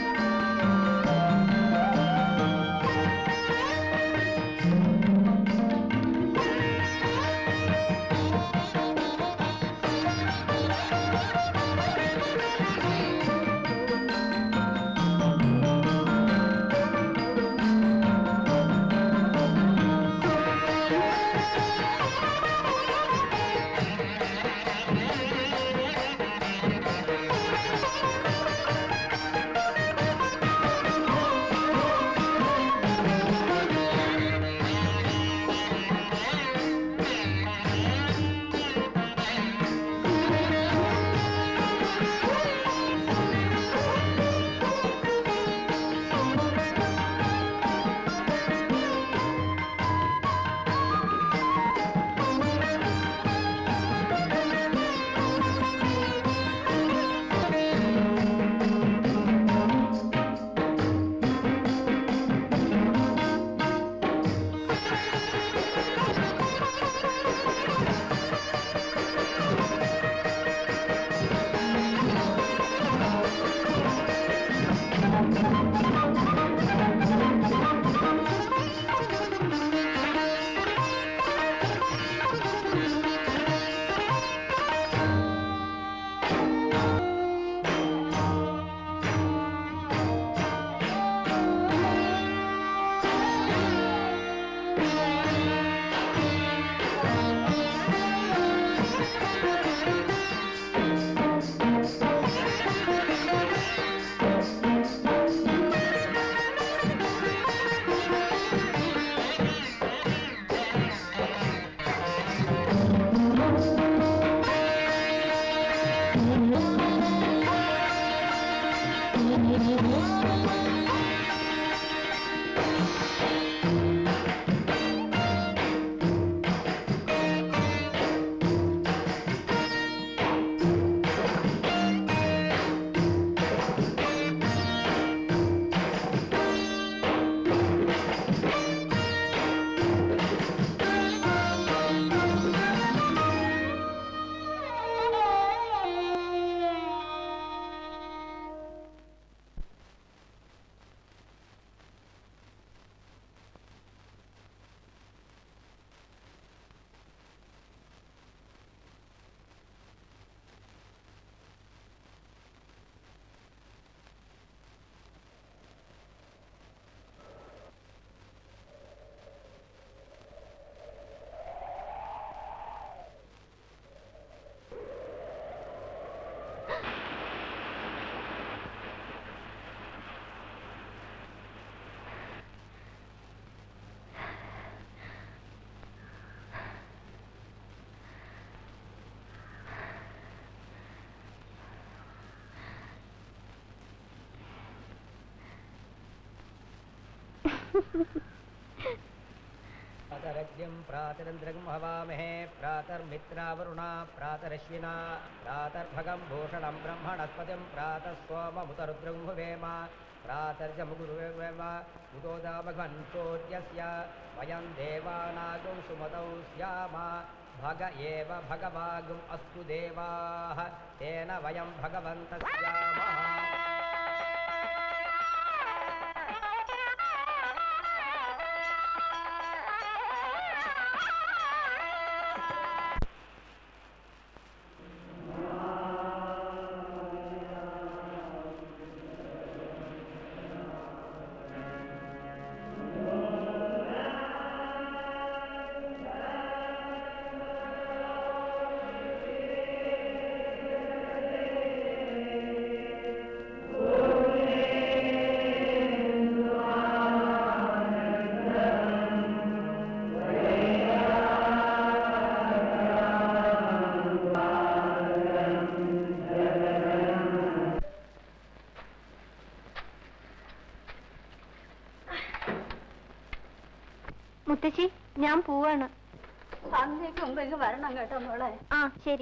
प्रातरज्ञं प्रातरिन्द्रं हवामहे प्रातर्मित्रावरुणा प्रातरश्विना प्रातर्भगं भूषणं ब्रह्मणस्पतिं प्रातः सोममुतरुद्रं भुवेम प्रातर्जमुगुरुवेम उदोदा भगवन् सूर्यस्य वयं देवानागौ सुमतौ स्याम भग एव भगवागुम् अस्तु देवाः तेन वयं भगवन्तः स्यामः മുത്തശ്ശി ഞാൻ പോവാണ് സന്ധ്യക്ക് മുമ്പ് ഇങ്ങ് വരണം കേട്ടോ മോളെ ആ ശരി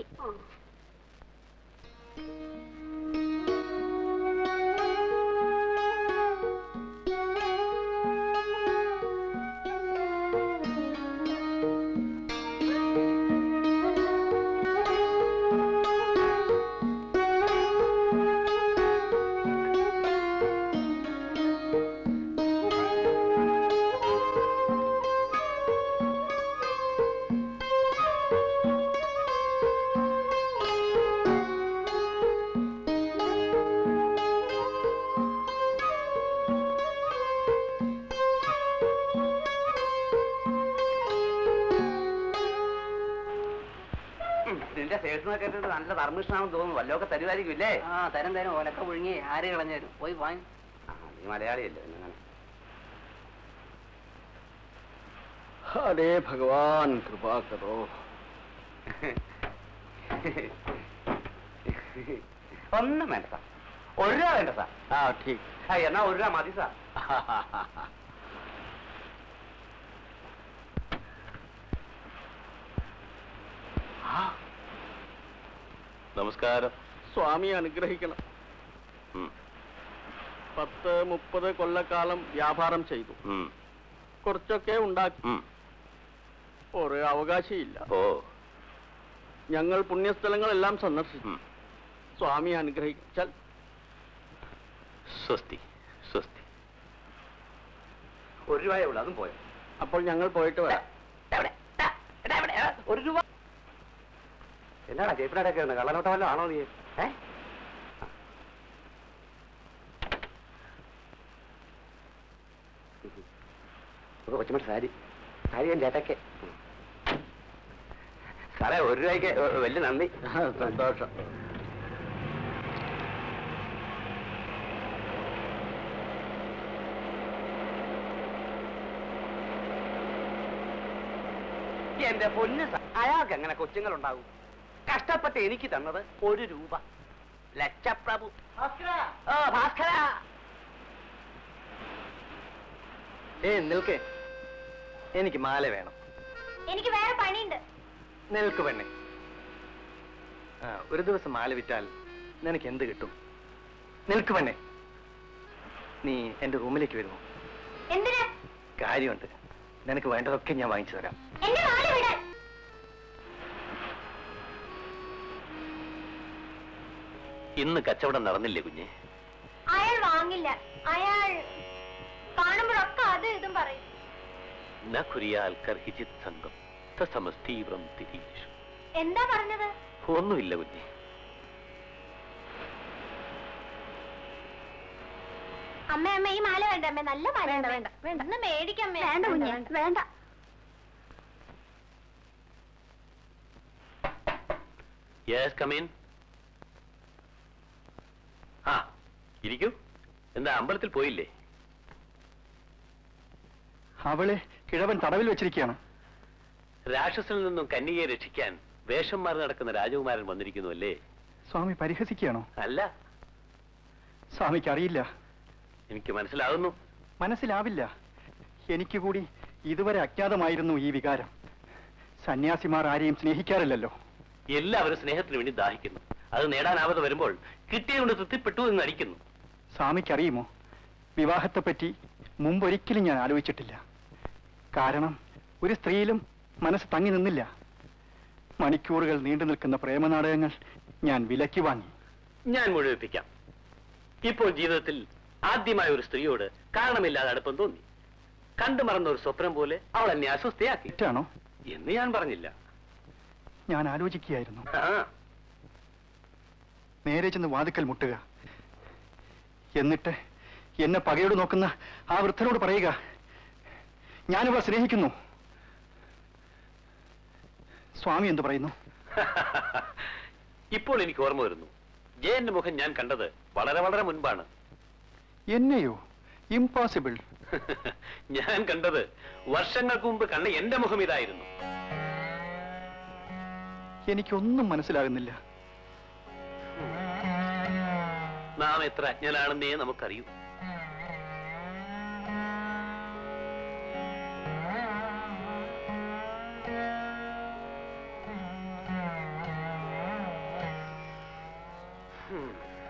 ഉം, നിന്റെ സേഴ്സിനെ കേട്ടിട്ട് നല്ല പെർമിഷനാണെന്ന് തോന്നുന്നു വല്ലതൊക്കെ തരുമായിരിക്കും ഇല്ലേ ആ തരം തരം ഒലക്ക ഒഴുങ്ങി ആര് കളഞ്ഞു പോയി വാങ്ങി ആ, നീ മലയാളിയല്ലേ പിന്നെ അങ്ങനെ अरे भगवान कृपा करो ഒന്നും വേണ്ട സാർ ഒരു രൂപ വേണ്ട സാർ हाँ ठीक ആ, എന്നാ ഒരു രൂപ മതി സാർ നമസ്കാരം സ്വാമി അനുഗ്രഹിക്കണം പത്ത് മുപ്പത് കൊല്ലക്കാലം വ്യാപാരം ചെയ്തു കുറച്ചൊക്കെ ഉണ്ടാക്കി ഒരു അവകാശമില്ല ഓ ഞങ്ങൾ പുണ്യസ്ഥലങ്ങളെല്ലാം സന്ദർശിച്ചു സ്വാമി അനുഗ്രഹിച്ചാൽ സ്വസ്തി സ്വസ്തി ഒരു രൂപയേ ഉള്ളൂ അതും പോയോ അപ്പോൾ ഞങ്ങൾ പോയിട്ട് വരാം ഒരു രൂപ എന്നാടാ ജയപ്പിനാടൊക്കെ ഉണ്ട് കള്ളനോട്ടം വല്ലതും ആണോ നീ ഏ കൊച്ചുമട്ട സാരി സാരി എൻ്റെ ചേട്ടയ്ക്ക് സാറേ ഒരു രൂപയ്ക്ക് ഏ, വലിയ നന്ദി സന്തോഷം എന്റെ പൊന്ന് സ- അയാൾക്ക് എങ്ങനെ കൊച്ചുങ്ങളുണ്ടാകും കഷ്ടപ്പെട്ട് എനിക്ക് തന്നത് ഒരു രൂപ ലക്ഷപ്രഭു ഓ ഭാസ്കര ഏ നിൽക്കേ എനിക്ക് മാല വേണം എനിക്ക് വേറെ പണിയുണ്ട് നിൽക്ക് പെണ്ണെ ആ ഒരു ദിവസം മാല വിറ്റാൽ നിനക്ക് എന്ത് കിട്ടും നിൽക്ക് പെണ്ണെ നീ എന്റെ റൂമിലേക്ക് വരുമോ എന്തിനാ കാര്യമുണ്ട് നിനക്ക് വേണ്ടതൊക്കെ ഞാൻ വാങ്ങിച്ചു തരാം എന്റെ മാല വിടാൻ ഇന്ന് കച്ചവടം നടന്നില്ലേ കുഞ്ഞെ അയാൾ വാങ്ങില്ല അയാൾ കാണുമ്പോഴൊക്കെ അത് ഇതും പറയും ന കുരിയാൽ കർഹിജിത് സംഘം സമസ്തീവ്രം തിരീഷു എന്താ പറഞ്ഞത് ഒന്നുമില്ല കുഞ്ഞെ അമ്മ അമ്മ ഈ മാല വേണ്ട അമ്മ നല്ല മാല വേണ്ട വേണ്ട വേണ്ട ഒന്ന് മേടിക്കമ്മേ വേണ്ട കുഞ്ഞെ വേണ്ട യെസ് കമീൻ ആ ഇരിക്കൂ എന്താ അമ്പലത്തിൽ പോയില്ലേ അവളെ കിഴവൻ തടവിൽ വെച്ചിരിക്കുകയാണ് രാക്ഷസനിൽ നിന്നും കന്യകയെ രക്ഷിക്കാൻ വേഷം മാറി നടക്കുന്ന രാജകുമാരൻ വന്നിരിക്കുന്നു അല്ലേ സ്വാമി പരിഹസിക്കുകയാണോ അല്ല സ്വാമിക്ക് അറിയില്ല എനിക്ക് മനസ്സിലാകുന്നു മനസ്സിലാവില്ല എനിക്ക് കൂടി ഇതുവരെ അജ്ഞാതമായിരുന്നു ഈ വികാരം സന്യാസിമാർ ആരെയും സ്നേഹിക്കാറില്ലല്ലോ എല്ലാവരും സ്നേഹത്തിന് വേണ്ടി ദാഹിക്കുന്നു അത് നേടാനാവാതെ വരുമ്പോൾ കിട്ടിയതുകൊണ്ട് തൃപ്തിപ്പെട്ടു എന്ന് നടിക്കുന്നു സ്വാമിക്കറിയുമോ വിവാഹത്തെപ്പറ്റി മുമ്പൊരിക്കലും ഞാൻ ആലോചിച്ചിട്ടില്ല കാരണം ഒരു സ്ത്രീയിലും മനസ്സ് തങ്ങി നിന്നില്ല മണിക്കൂറുകൾ നീണ്ടു നിൽക്കുന്ന പ്രേമനാടകങ്ങൾ ഞാൻ വിലക്കി വാങ്ങി ഞാൻ മുഴുവിപ്പിക്കാം ഇപ്പോൾ ജീവിതത്തിൽ ആദ്യമായ ഒരു സ്ത്രീയോട് കാരണമില്ലാതെ അടുപ്പം തോന്നി കണ്ടു മറന്ന ഒരു സ്വപ്നം പോലെ അവൾ എന്നെ അസ്വസ്ഥയാക്കി തെറ്റാണോ എന്ന് ഞാൻ പറഞ്ഞില്ല ഞാൻ ആലോചിക്കുകയായിരുന്നു ആ നേരെ ചെന്ന് വാതുക്കൽ മുട്ടുക എന്നിട്ട് എന്നെ പകയോട് നോക്കുന്ന ആ വൃദ്ധനോട് പറയുക ഞാനിവളെ സ്നേഹിക്കുന്നു സ്വാമി എന്തു പറയുന്നു ഇപ്പോൾ എനിക്ക് ഓർമ്മ വരുന്നു ജയന്റെ മുഖം ഞാൻ കണ്ടത് വളരെ വളരെ മുൻപാണ് എന്നെയോ ഇംപോസിബിൾ ഞാൻ കണ്ടത് വർഷങ്ങൾക്ക് മുമ്പ് കണ്ട എന്റെ മുഖം ഇതായിരുന്നു എനിക്കൊന്നും മനസ്സിലാകുന്നില്ല നാം എത്ര അജ്ഞനാണെന്നേ നമുക്കറിയൂ Hmm.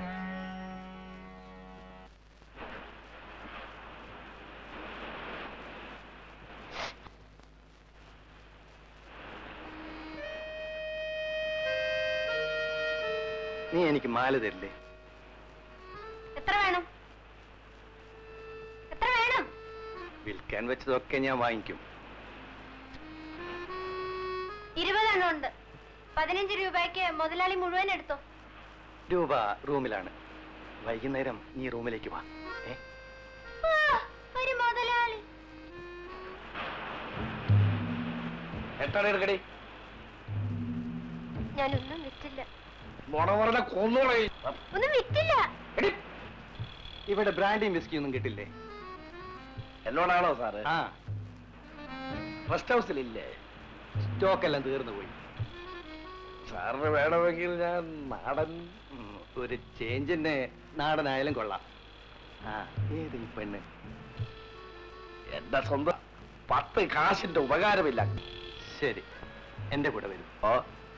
നീ എനിക്ക് മാല തരില്ലേ എത്ര വേണം എത്ര വേണം വിൽക്കാൻ വെച്ചതൊക്കെ ഞാൻ വാങ്ങിക്കും ഇരുപതെണ്ണം ഉണ്ട് പതിനഞ്ച് രൂപയ്ക്ക് മുതലാളി മുഴുവൻ എടുത്തോ രൂപ റൂമിലാണ് വൈകുന്നേരം നീ റൂമിലേക്ക് വാ ഏ ആ, ഒരു മുതലാളി എത്ര എടുക്കടി ഞാനൊന്നും വിറ്റില്ല മോണ പറഞ്ഞ കൊന്നോളെ ഒന്നും വിറ്റില്ല ഇവിടെ ബ്രാൻഡിയും വിസ്കി ഒന്നും കിട്ടില്ലേ എന്നോടാണോ സാറ് ആ റെസ്റ്റ് ഹൗസിലില്ലേ സ്റ്റോക്ക് എല്ലാം തീർന്നു പോയി സാറിന് വേണമെങ്കിൽ ഞാൻ നാടൻ ഉം, ഒരു ചേഞ്ചിന് നാടനായാലും കൊള്ളാം ആ ഏത് ഈ പെണ്ണ് എന്റെ സ്വന്തം പത്ത് കാശിന്റെ ഉപകാരമില്ല ശരി എന്റെ കൂടെ വരും ഓ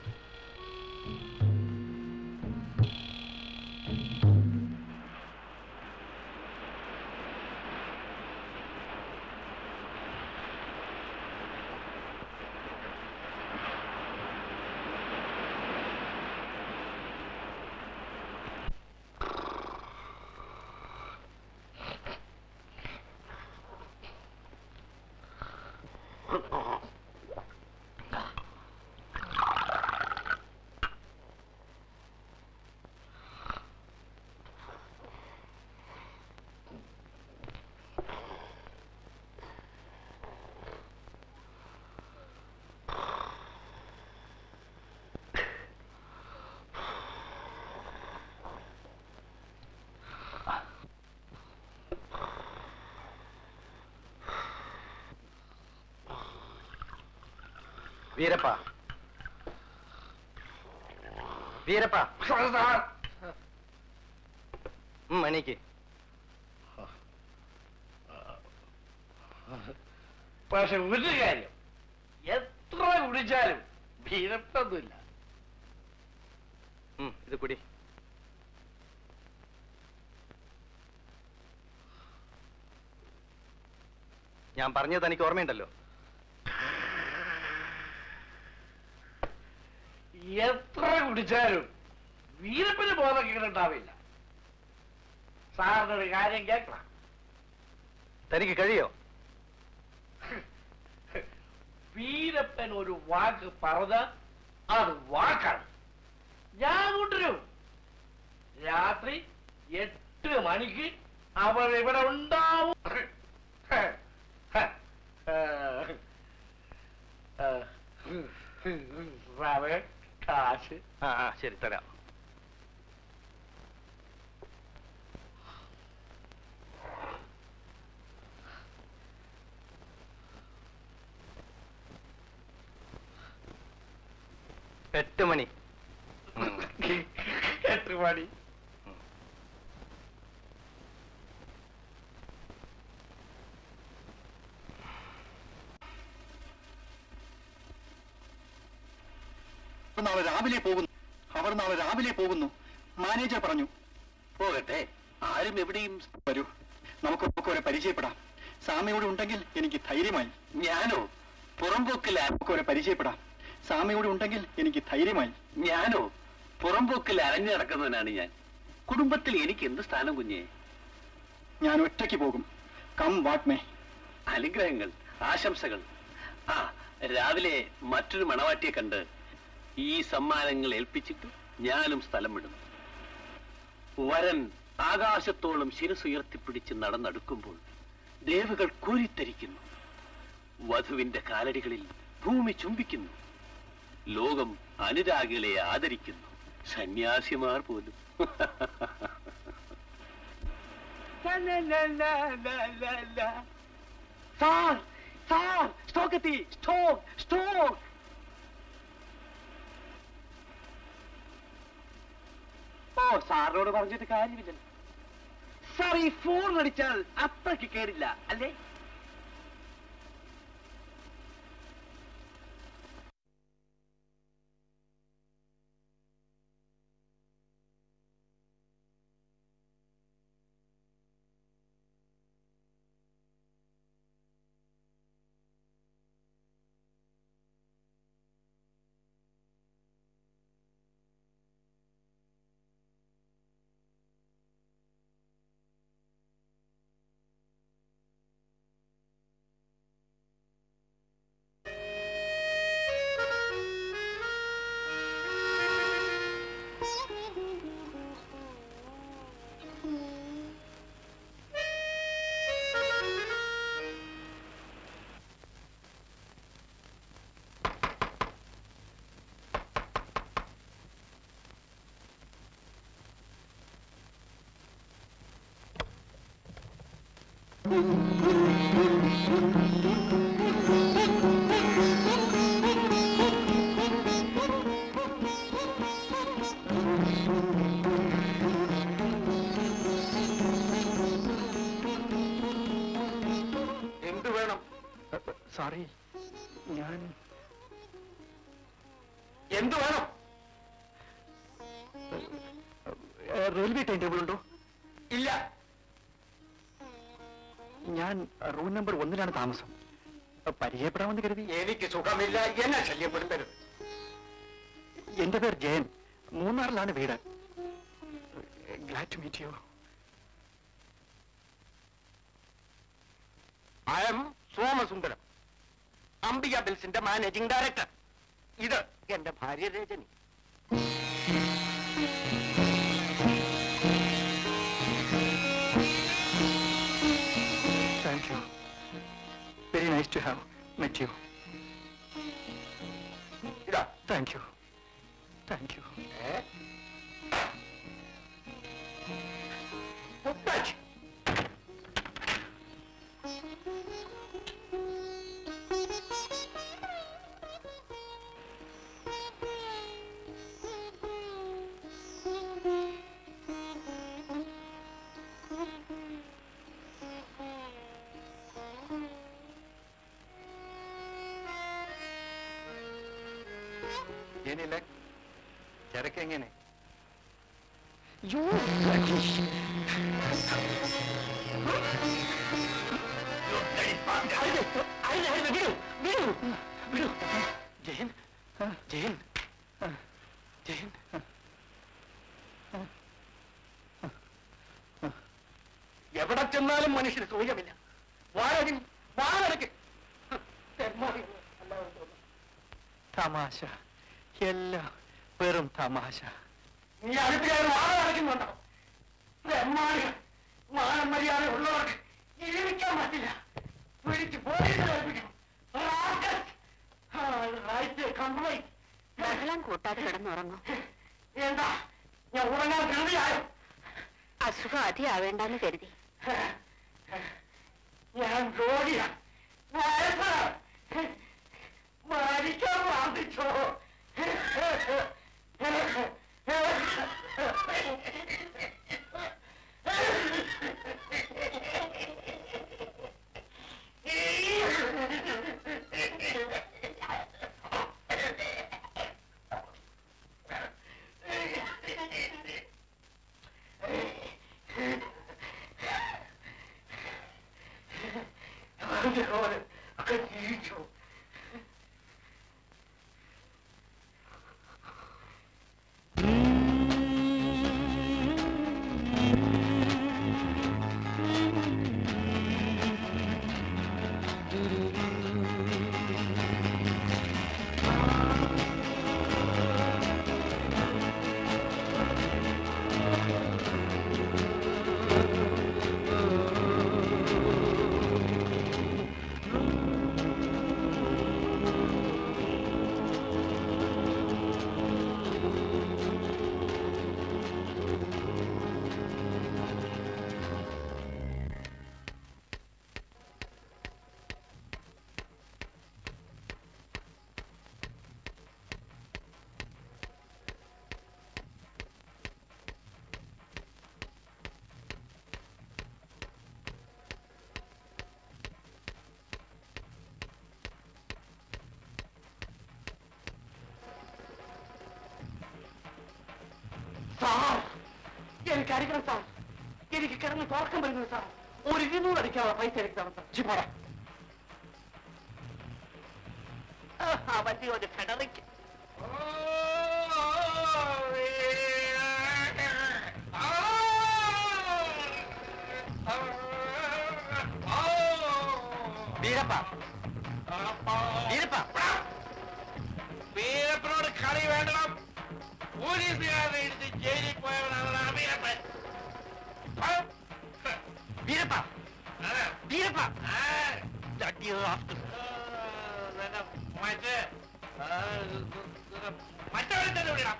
വീരപ്പ വീരപ്പ ഉം, എണീക്ക് പക്ഷെ ഒരു കാര്യം എത്ര കുടിച്ചാലും വിരക്തൊന്നുമില്ല ഉം, ഇത് കുടി ഞാൻ പറഞ്ഞത് തനിക്ക് ഓർമ്മയുണ്ടല്ലോ എത്ര കുടിച്ചാലും വീരപ്പിന് ബോധം കേട്ടുണ്ടാവില്ല സാറിന്റെ ഒരു കാര്യം കേൾക്കണം തനിക്ക് കഴിയോ വീരപ്പൻ ഒരു വാക്ക് പറഞ്ഞ അത് വാക്കാണ് ഞാൻ കൂട്ടരും രാത്രി എട്ട് മണിക്ക് അവർ ഇവിടെ ഉണ്ടാവും സാറേ കാശ് ആ ആ ശരി തരാം എട്ട് മണി എട്ട് മണി അവർ നാളെ രാവിലെ പോകുന്നു അവർ നാളെ രാവിലെ പോകുന്നു മാനേജർ പറഞ്ഞു പോകട്ടെ ആരും എവിടെയും വരൂ നമുക്കൊക്കെ ഒരു പരിചയപ്പെടാം സാമയോട് ഉണ്ടെങ്കിൽ എനിക്ക് ധൈര്യമായി ഞാനോ പുറംപോക്കിൽ ഒരു പരിചയപ്പെടാം സാമയോട് ഉണ്ടെങ്കിൽ എനിക്ക് ധൈര്യമായി ഞാനോ പുറംപോക്കിൽ അരഞ്ഞു നടക്കുന്നവനാണ് ഞാൻ കുടുംബത്തിൽ എനിക്ക് എന്ത് സ്ഥാനം കുഞ്ഞേ ഞാൻ ഒറ്റയ്ക്ക് പോകും കം വാട്ട് മേ അനുഗ്രഹങ്ങൾ ആശംസകൾ ആ രാവിലെ മറ്റൊരു മണവാട്ടിയെ കണ്ട് ഈ സമ്മാനങ്ങൾ ഏൽപ്പിച്ചിട്ട് ഞാനും സ്ഥലം വിടും വരൻ ആകാശത്തോളം ശിരസുയർത്തിപ്പിടിച്ച് നടന്നടുക്കുമ്പോൾ ദേവകൾ കോരിത്തരിക്കുന്നു വധുവിന്റെ കാലടികളിൽ ഭൂമി ചുംബിക്കുന്നു ലോകം അനുരാഗികളെ ആദരിക്കുന്നു സന്യാസിമാർ പോലും സാർ സാർ സ്റ്റോക്ക് എത്തി സ്റ്റോക്ക് സ്റ്റോക്ക് ഓ സാറിനോട് പറഞ്ഞിട്ട് കാര്യമില്ല സാർ ഈ ഫോൺ അടിച്ചാൽ അത്രയ്ക്ക് കേറില്ല അല്ലേ എന്ത് വേണം സോറി ഞാൻ എന്ത് വേണം റെയിൽവേ ടൈം ടേബിൾ ഉണ്ടോ ഇല്ല ഞാൻ റൂം നമ്പർ ഒന്നിലാണ് താമസം പരിചയപ്പെടാമെന്ന് കരുതി എനിക്ക് സുഖമില്ല എന്നെ ശല്യപ്പെടുത്തരുത് എന്റെ പേര് ജയൻ മൂന്നാറിലാണ് വീട് glad to meet you I am Somasundaram Ambika ബിൽസിന്റെ മാനേജിംഗ് ഡയറക്ടർ ഇത് എന്റെ ഭാര്യ Rajani thank you very nice to have met you ഇതാ താങ്ക് യു താങ്ക് യു മുട്ടാച്ച് ಏನಿಲ್ಲ ಚರಕ್ಕೆ ಹೆಂಗೇನೆ ಬಿಡು ಬಿಡು ಬಿಡು ಜಯನ್ ಜಯನ್ ജയൻ എവിടെ ചെന്നാലും മനുഷ്യന് സൂര്യമില്ല വാഴടി വാഴടക്ക് തമാശ എല്ലാം വെറും തമാശ നീ അടുപ്പിലാണ് വാഴ അടയ്ക്കുന്നുണ്ടോ ബ്രഹ്മാണികൾ മാനം മര്യാദ ഉള്ളവർക്ക് ജീവിക്കാൻ പറ്റില്ല പിടിച്ച് പോലീസിൽ ഏൽപ്പിക്കണം കംപ്ലൈന്റ് ബഹളം കൂട്ടാതെ കിടന്നുറങ്ങും എന്താ ഞാൻ ഉറങ്ങാൻ കരുതിയായോ അസുഖം അധികമാവേണ്ടെന്ന് കരുതി ഞാൻ രോഗിയാ വയസ്സാ മരിക്കാൻ ബാധിച്ചോ ഒക്കെ ജീവിച്ചു സാർ എനിക്ക് അടിക്കണം സാർ എനിക്ക് കിടന്ന് തുറക്കം വരുന്നത് സാർ ഒരു ഇരുന്നൂറ് അടിക്കാനുള്ള പൈസ എനിക്ക് തരണം സാർ ചിപ്പോടാ ആ വണ്ടി ഒരു ഫെഡറിക്ക് വീരപ്പ വീരപ്പ വീരപ്പനോട് കളി വേണ്ടണം പോലീസുകാരെ ഇടിച്ച് ജയിലിൽ പോയവനാണ് ആ വീരപ്പൻ വീരപ്പ വീരപ്പ Dirty rascal. മറ്റേ മറ്റവരെ തന്നെ വിടാം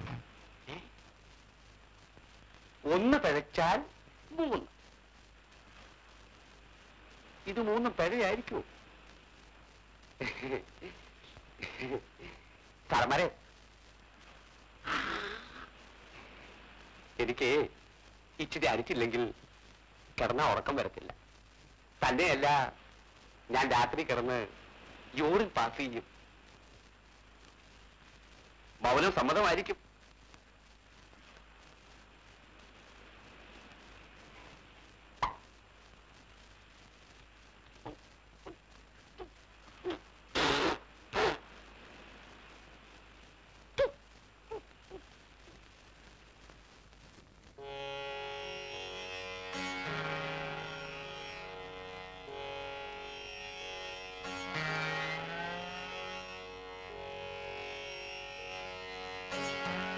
ഒന്ന് പിഴച്ചാൽ മൂന്ന് ഇത് മൂന്നും പിഴയായിരിക്കുമോ സാറന്മാരെ എനിക്ക് ഇച്ചിരി അടിച്ചില്ലെങ്കിൽ കിടന്നാ ഉറക്കം വരത്തില്ല തന്നെയല്ല ഞാൻ രാത്രി കിടന്ന് യൂറിൻ പാസ് ചെയ്യും മൗനം സമ്മതമായിരിക്കും ആ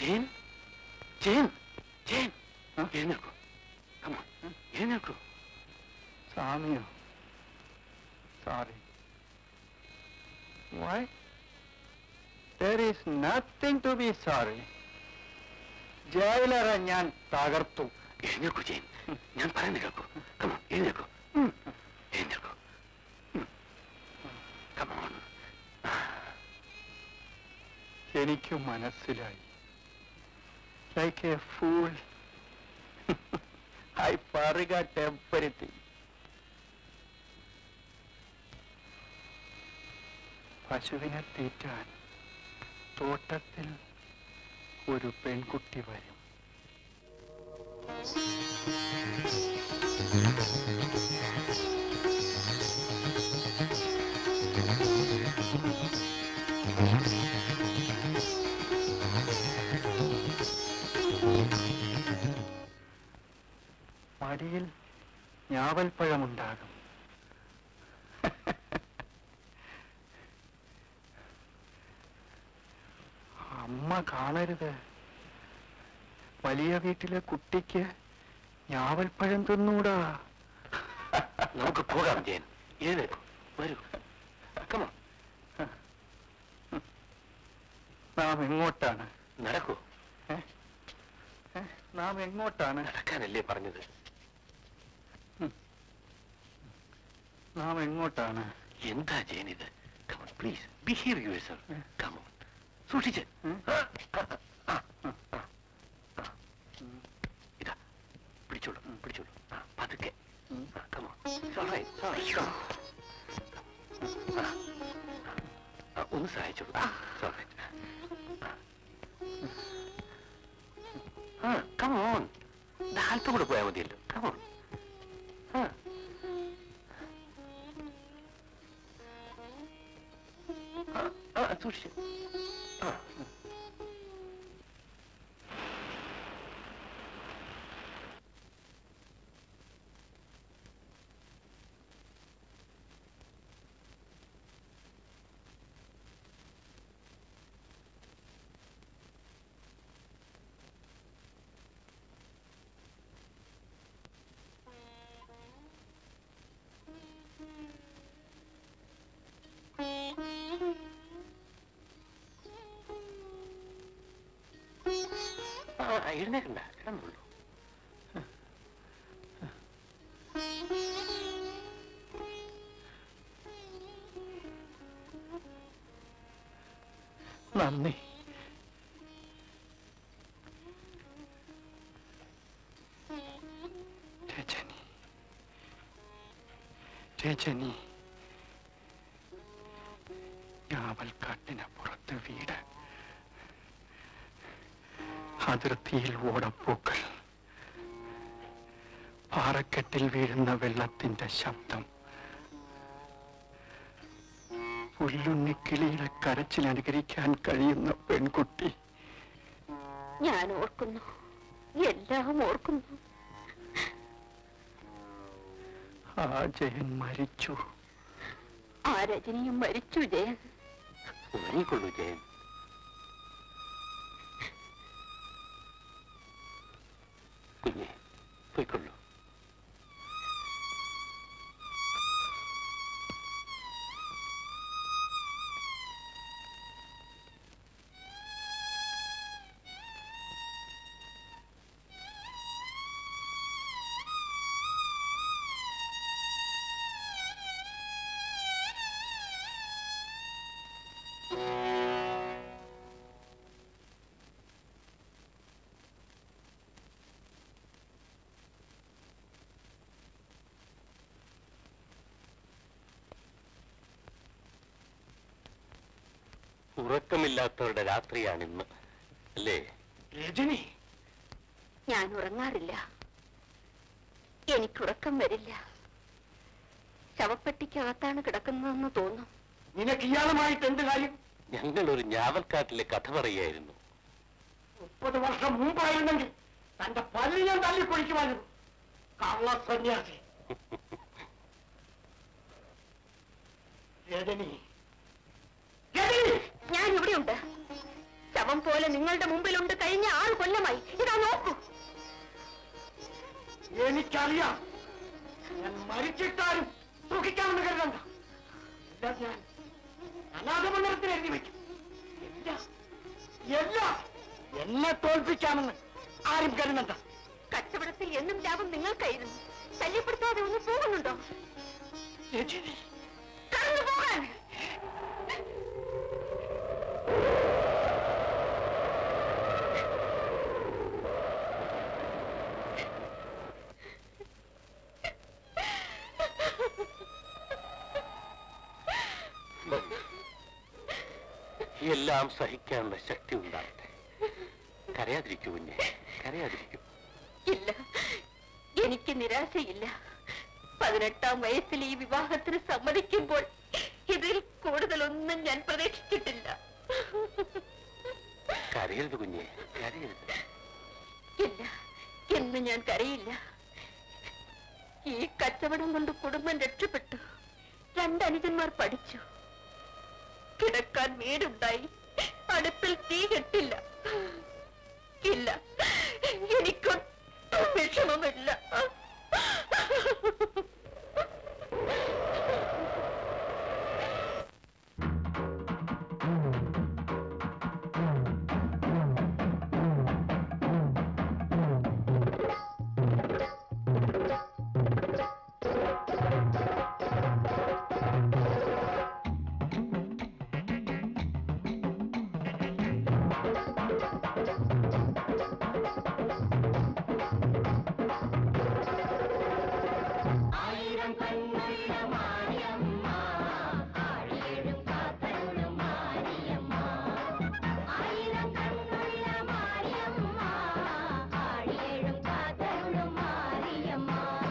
ജയൻ ജയൻ ജയൻ എഴുന്നേൽക്കൂ കമോൺ എഴുന്നേൽക്കൂ സ്വാമിയോ sorry why there is nothing to be sorry ജയിലറെ ഞാൻ തകർത്തു എഴുന്നേൽക്കൂ ജയൻ ഞാൻ പറയുന്നത് കേൾക്കൂ കമോൺ എഴുന്നേൽക്കൂ എഴുന്നേൽക്കൂ കമോൺ എനിക്ക് മനസ്സിലായി like a fool I forgot everything പശുവിനെ തീറ്റാൻ തോട്ടത്തിൽ ഒരു പെൺകുട്ടി വരും മടിയിൽ ഞാവൽപ്പഴമുണ്ടാകും അമ്മ കാണരുത് വലിയ വീട്ടിലെ കുട്ടിക്ക് ഞാവൽപ്പഴം തിന്നൂടാ നമുക്ക് പോകാം ജയൻ എഴുന്നേൽക്കൂ വരൂ കമോൺ നാം എങ്ങോട്ടാണ് നടക്കൂ നാം എങ്ങോട്ടാണ് നടക്കാനല്ലേ പറഞ്ഞത് നാം എങ്ങോട്ടാണ് എന്താ ജയൻ ഇത് come on please behave yourself come on സൂക്ഷിച്ച് ഇതാ പിടിച്ചോളൂ പിടിച്ചോളൂ ആ, പതുക്കെ കമോൺ സോറി സോറി ഒന്ന് സഹായിച്ചോളൂ സോറി ആ കമോൺ അല്പം കൂടെ പോയാൽ മതിയല്ലോ കമോൺ ആ ആ, ആ, സൂക്ഷിച്ച് ആ ആ, എഴുന്നേക്കണ്ട കിടന്നുള്ളൂ നന്ദി രജനി രജനി ഞാവൽക്കാട്ടിനപ്പുറത്ത് വീട് അതിർത്തിയിൽ ഓടപ്പൂക്കൾ പാറക്കെട്ടിൽ വീഴുന്ന വെള്ളത്തിന്റെ ശബ്ദം പുല്ലുണ്ണിക്കിളിയുടെ കരച്ചിൽ അനുകരിക്കാൻ കഴിയുന്ന പെൺകുട്ടി ഞാൻ ഓർക്കുന്നു എല്ലാം ഓർക്കുന്നു ആ ജയൻ മരിച്ചു ആ രജനിയും മരിച്ചു ജയൻ ഉറങ്ങിക്കൊള്ളൂ ജയൻ കുഞ്ഞെ പോയിക്കൊള്ളൂ ഉറക്കമില്ലാത്തവരുടെ രാത്രിയാണിന്ന് അല്ലേ രജനി ഞാൻ ഉറങ്ങാറില്ല എനിക്കുറക്കം വരില്ല ശവപ്പെട്ടിക്കകത്താണ് കിടക്കുന്നതെന്ന് തോന്നും നിനക്ക് ഇയാളുമായിട്ട് എന്ത് കാര്യം ഞങ്ങൾ ഒരു ഞാവൽക്കാട്ടിലെ കഥ പറയായിരുന്നു മുപ്പത് വർഷം മുമ്പായിരുന്നെങ്കിൽ തന്റെ പല്ല് ഞാൻ തല്ലിപ്പൊളിക്കുമായിരുന്നു കള്ള സന്യാസി രജനി ഞാൻ ഇവിടെയുണ്ട് ശവം പോലെ പോലെ നിങ്ങളുടെ മുമ്പിലുണ്ട് കഴിഞ്ഞ ആറ് കൊല്ലമായി ഇതാ നോക്കൂ എനിക്കറിയാം ഞാൻ മരിച്ചിട്ടാലും സുഖിക്കാമെന്ന് കരുതണ്ട എല്ലാം ഞാൻ അനാഥമന്ദിരത്തിൽ എഴുതി വയ്ക്കും എല്ലാം എല്ലാം എന്നെ തോൽപ്പിക്കാമെന്ന് ആരും കരുതണ്ട കച്ചവടത്തിൽ എന്നും ലാഭം നിങ്ങൾക്കായിരുന്നു ശല്യപ്പെടുത്താതെ ഒന്ന് പോകുന്നുണ്ടോ രജനി കടന്നു പോകാൻ എല്ലാം സഹിക്കാനുള്ള ശക്തി ഉണ്ടാകട്ടെ കരയാതിരിക്കൂ കുഞ്ഞെ കരയാതിരിക്കൂ ഇല്ല എനിക്ക് നിരാശയില്ല പതിനെട്ടാം വയസ്സിൽ ഈ വിവാഹത്തിന് സമ്മതിക്കുമ്പോൾ ഇതിൽ കൂടുതലൊന്നും ഞാൻ പ്രതീക്ഷിച്ചിട്ടില്ല കരയരുത് കുഞ്ഞെ കരയരുത് ഇല്ല എന്ന് ഞാൻ കരയില്ല ഈ കച്ചവടം കൊണ്ട് കുടുംബം രക്ഷപ്പെട്ടു രണ്ടനുജന്മാർ പഠിച്ചു കിടക്കാൻ വീടുണ്ടായി അടുപ്പിൽ തീ കെട്ടില്ല ഇല്ല എനിക്കൊട്ടും വിഷമമില്ല ആയിരം കണ്ണുള്ള മാരിയമ്മ ആഴിയേഴും കാത്തരുളും മാരിയമ്മ ആയിരം കണ്ണുള്ള മാരിയമ്മ ആഴിയേഴും കാത്തരുളും മാരിയമ്മ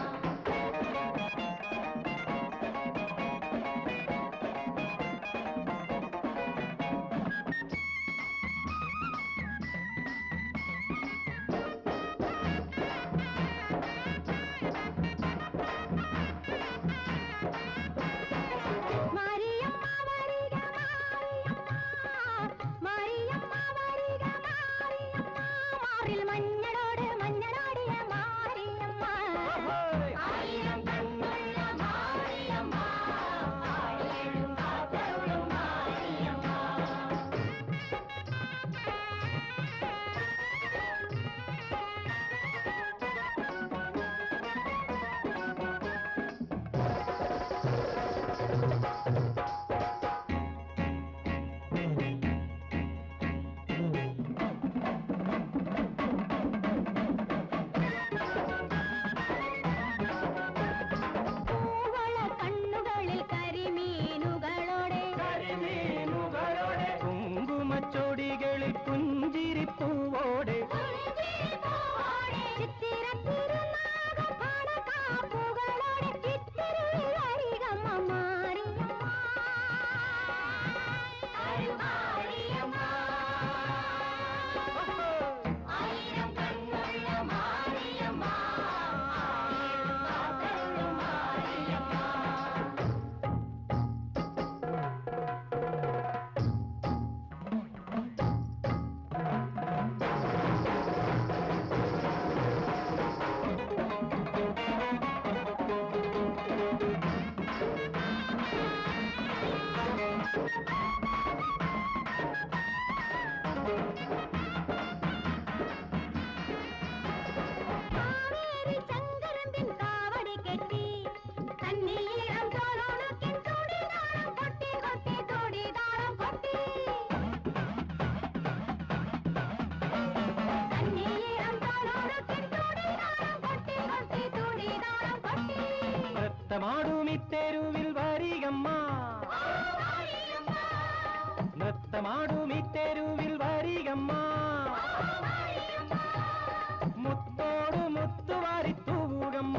മാരിയമ്മ വരിക മാരിയമ്മ മാരിയമ്മ വരിക മാരിയമ്മ മാറിൽ മഞ്ഞളോട് മഞ്ഞളാടിയ മാരിയമ്മ ആയിരം കണ്ണുള്ള മാരിയമ്മ ആഴിയേഴും കാത്തരുളും മാരിയമ്മ പൂവള കണ്ണുകളിൽ കരിമീനുകളോടെ കരിമീനുകളോടെ കുങ്കുമച്ചോടികളിൽ പുഞ്ചിരിപ്പൂവോടെ ചിത്തിരത്തിരുനാഗം പണക്കാപ്പുകളോടെ ചിത്തിരയിൽ അരികമ്മ മാറിയമ്മ മാറിയമ്മ ആയിരം കണ്ണുള്ള മാറിയമ്മ ആയിരം കാത്തരുളും മാറിയമ്മ കാവേരി ചങ്കരമ്പിൻ കാവടി കെട്ടി കന്നീളം തോലോണക്കിൻ തുടിതാളം കൊട്ടി കൊട്ടി തുടിതാളം കൊട്ടി കന്നീളം തോലോണക്കിൻ തുടിതാളം കൊട്ടി കൊട്ടി തുടിതാളം കൊട്ടി നൃത്തമാടുമിത്തെരുവിൽ വരികമ്മ നൃത്തമാടുമിത്തെരുവിൽ വരികമ്മ മുത്തോട് മുത്തുവാരി തൂവുകമ്മ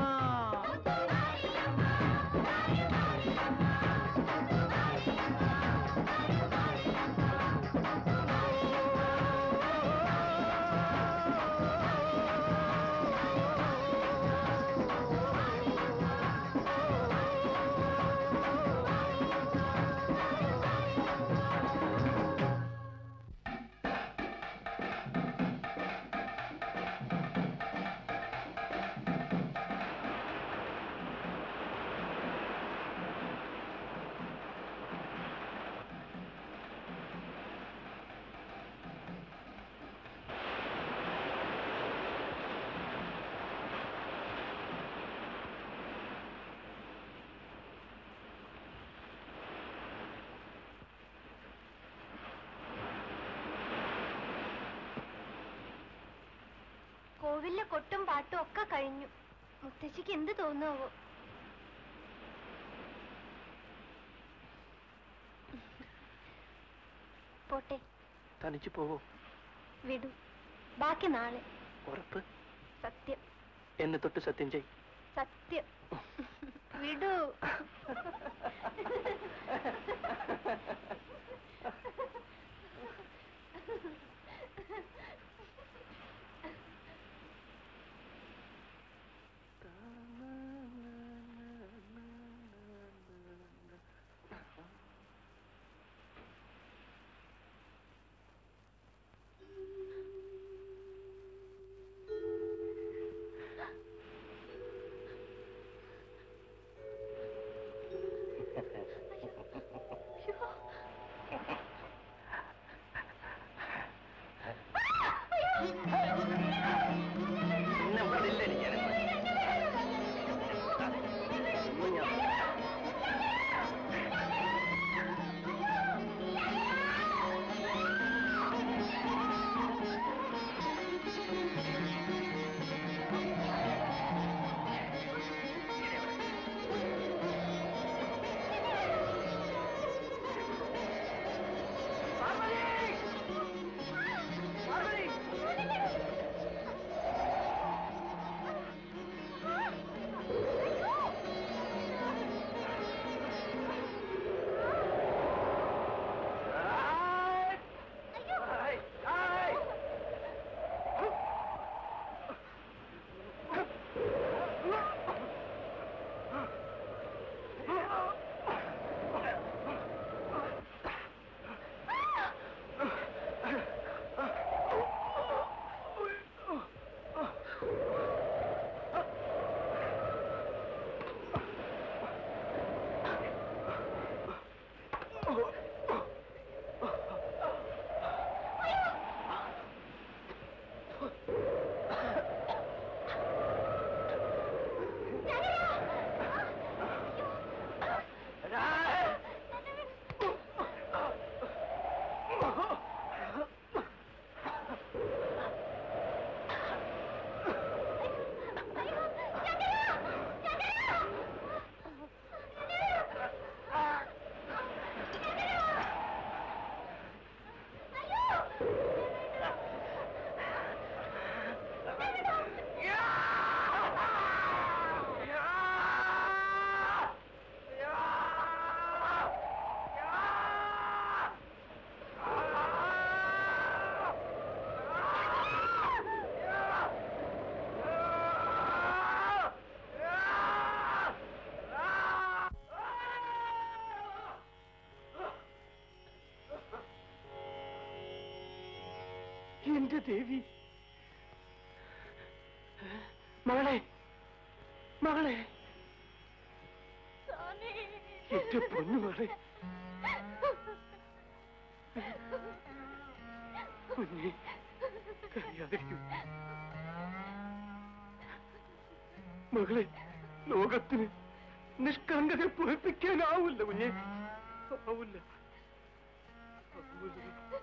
കോവിലിലെ കൊട്ടും പാട്ടും ഒക്കെ കഴിഞ്ഞു മുത്തശ്ശിക്ക് എന്ത് തോന്നുവോ പോട്ടെ തനിച്ച് പോവോ വിടൂ ബാക്കി നാളെ ഉറപ്പ് സത്യം എന്നെ തൊട്ട് സത്യം ചെയ് സത്യം വിടൂ എന്നെ വിടില്ല എനിക്ക് ഒന്നും ഞാൻ എന്റെ ദേവി മകളെ മകളെ എന്റെ പൊന്നു മകളെ കുഞ്ഞെ കരയാതിരിക്കൂ മകളെ ലോകത്തിന് നിഷ്കളങ്കത പുറപ്പിക്കാനാവില്ല കുഞ്ഞെ ആവില്ല ആവില്ല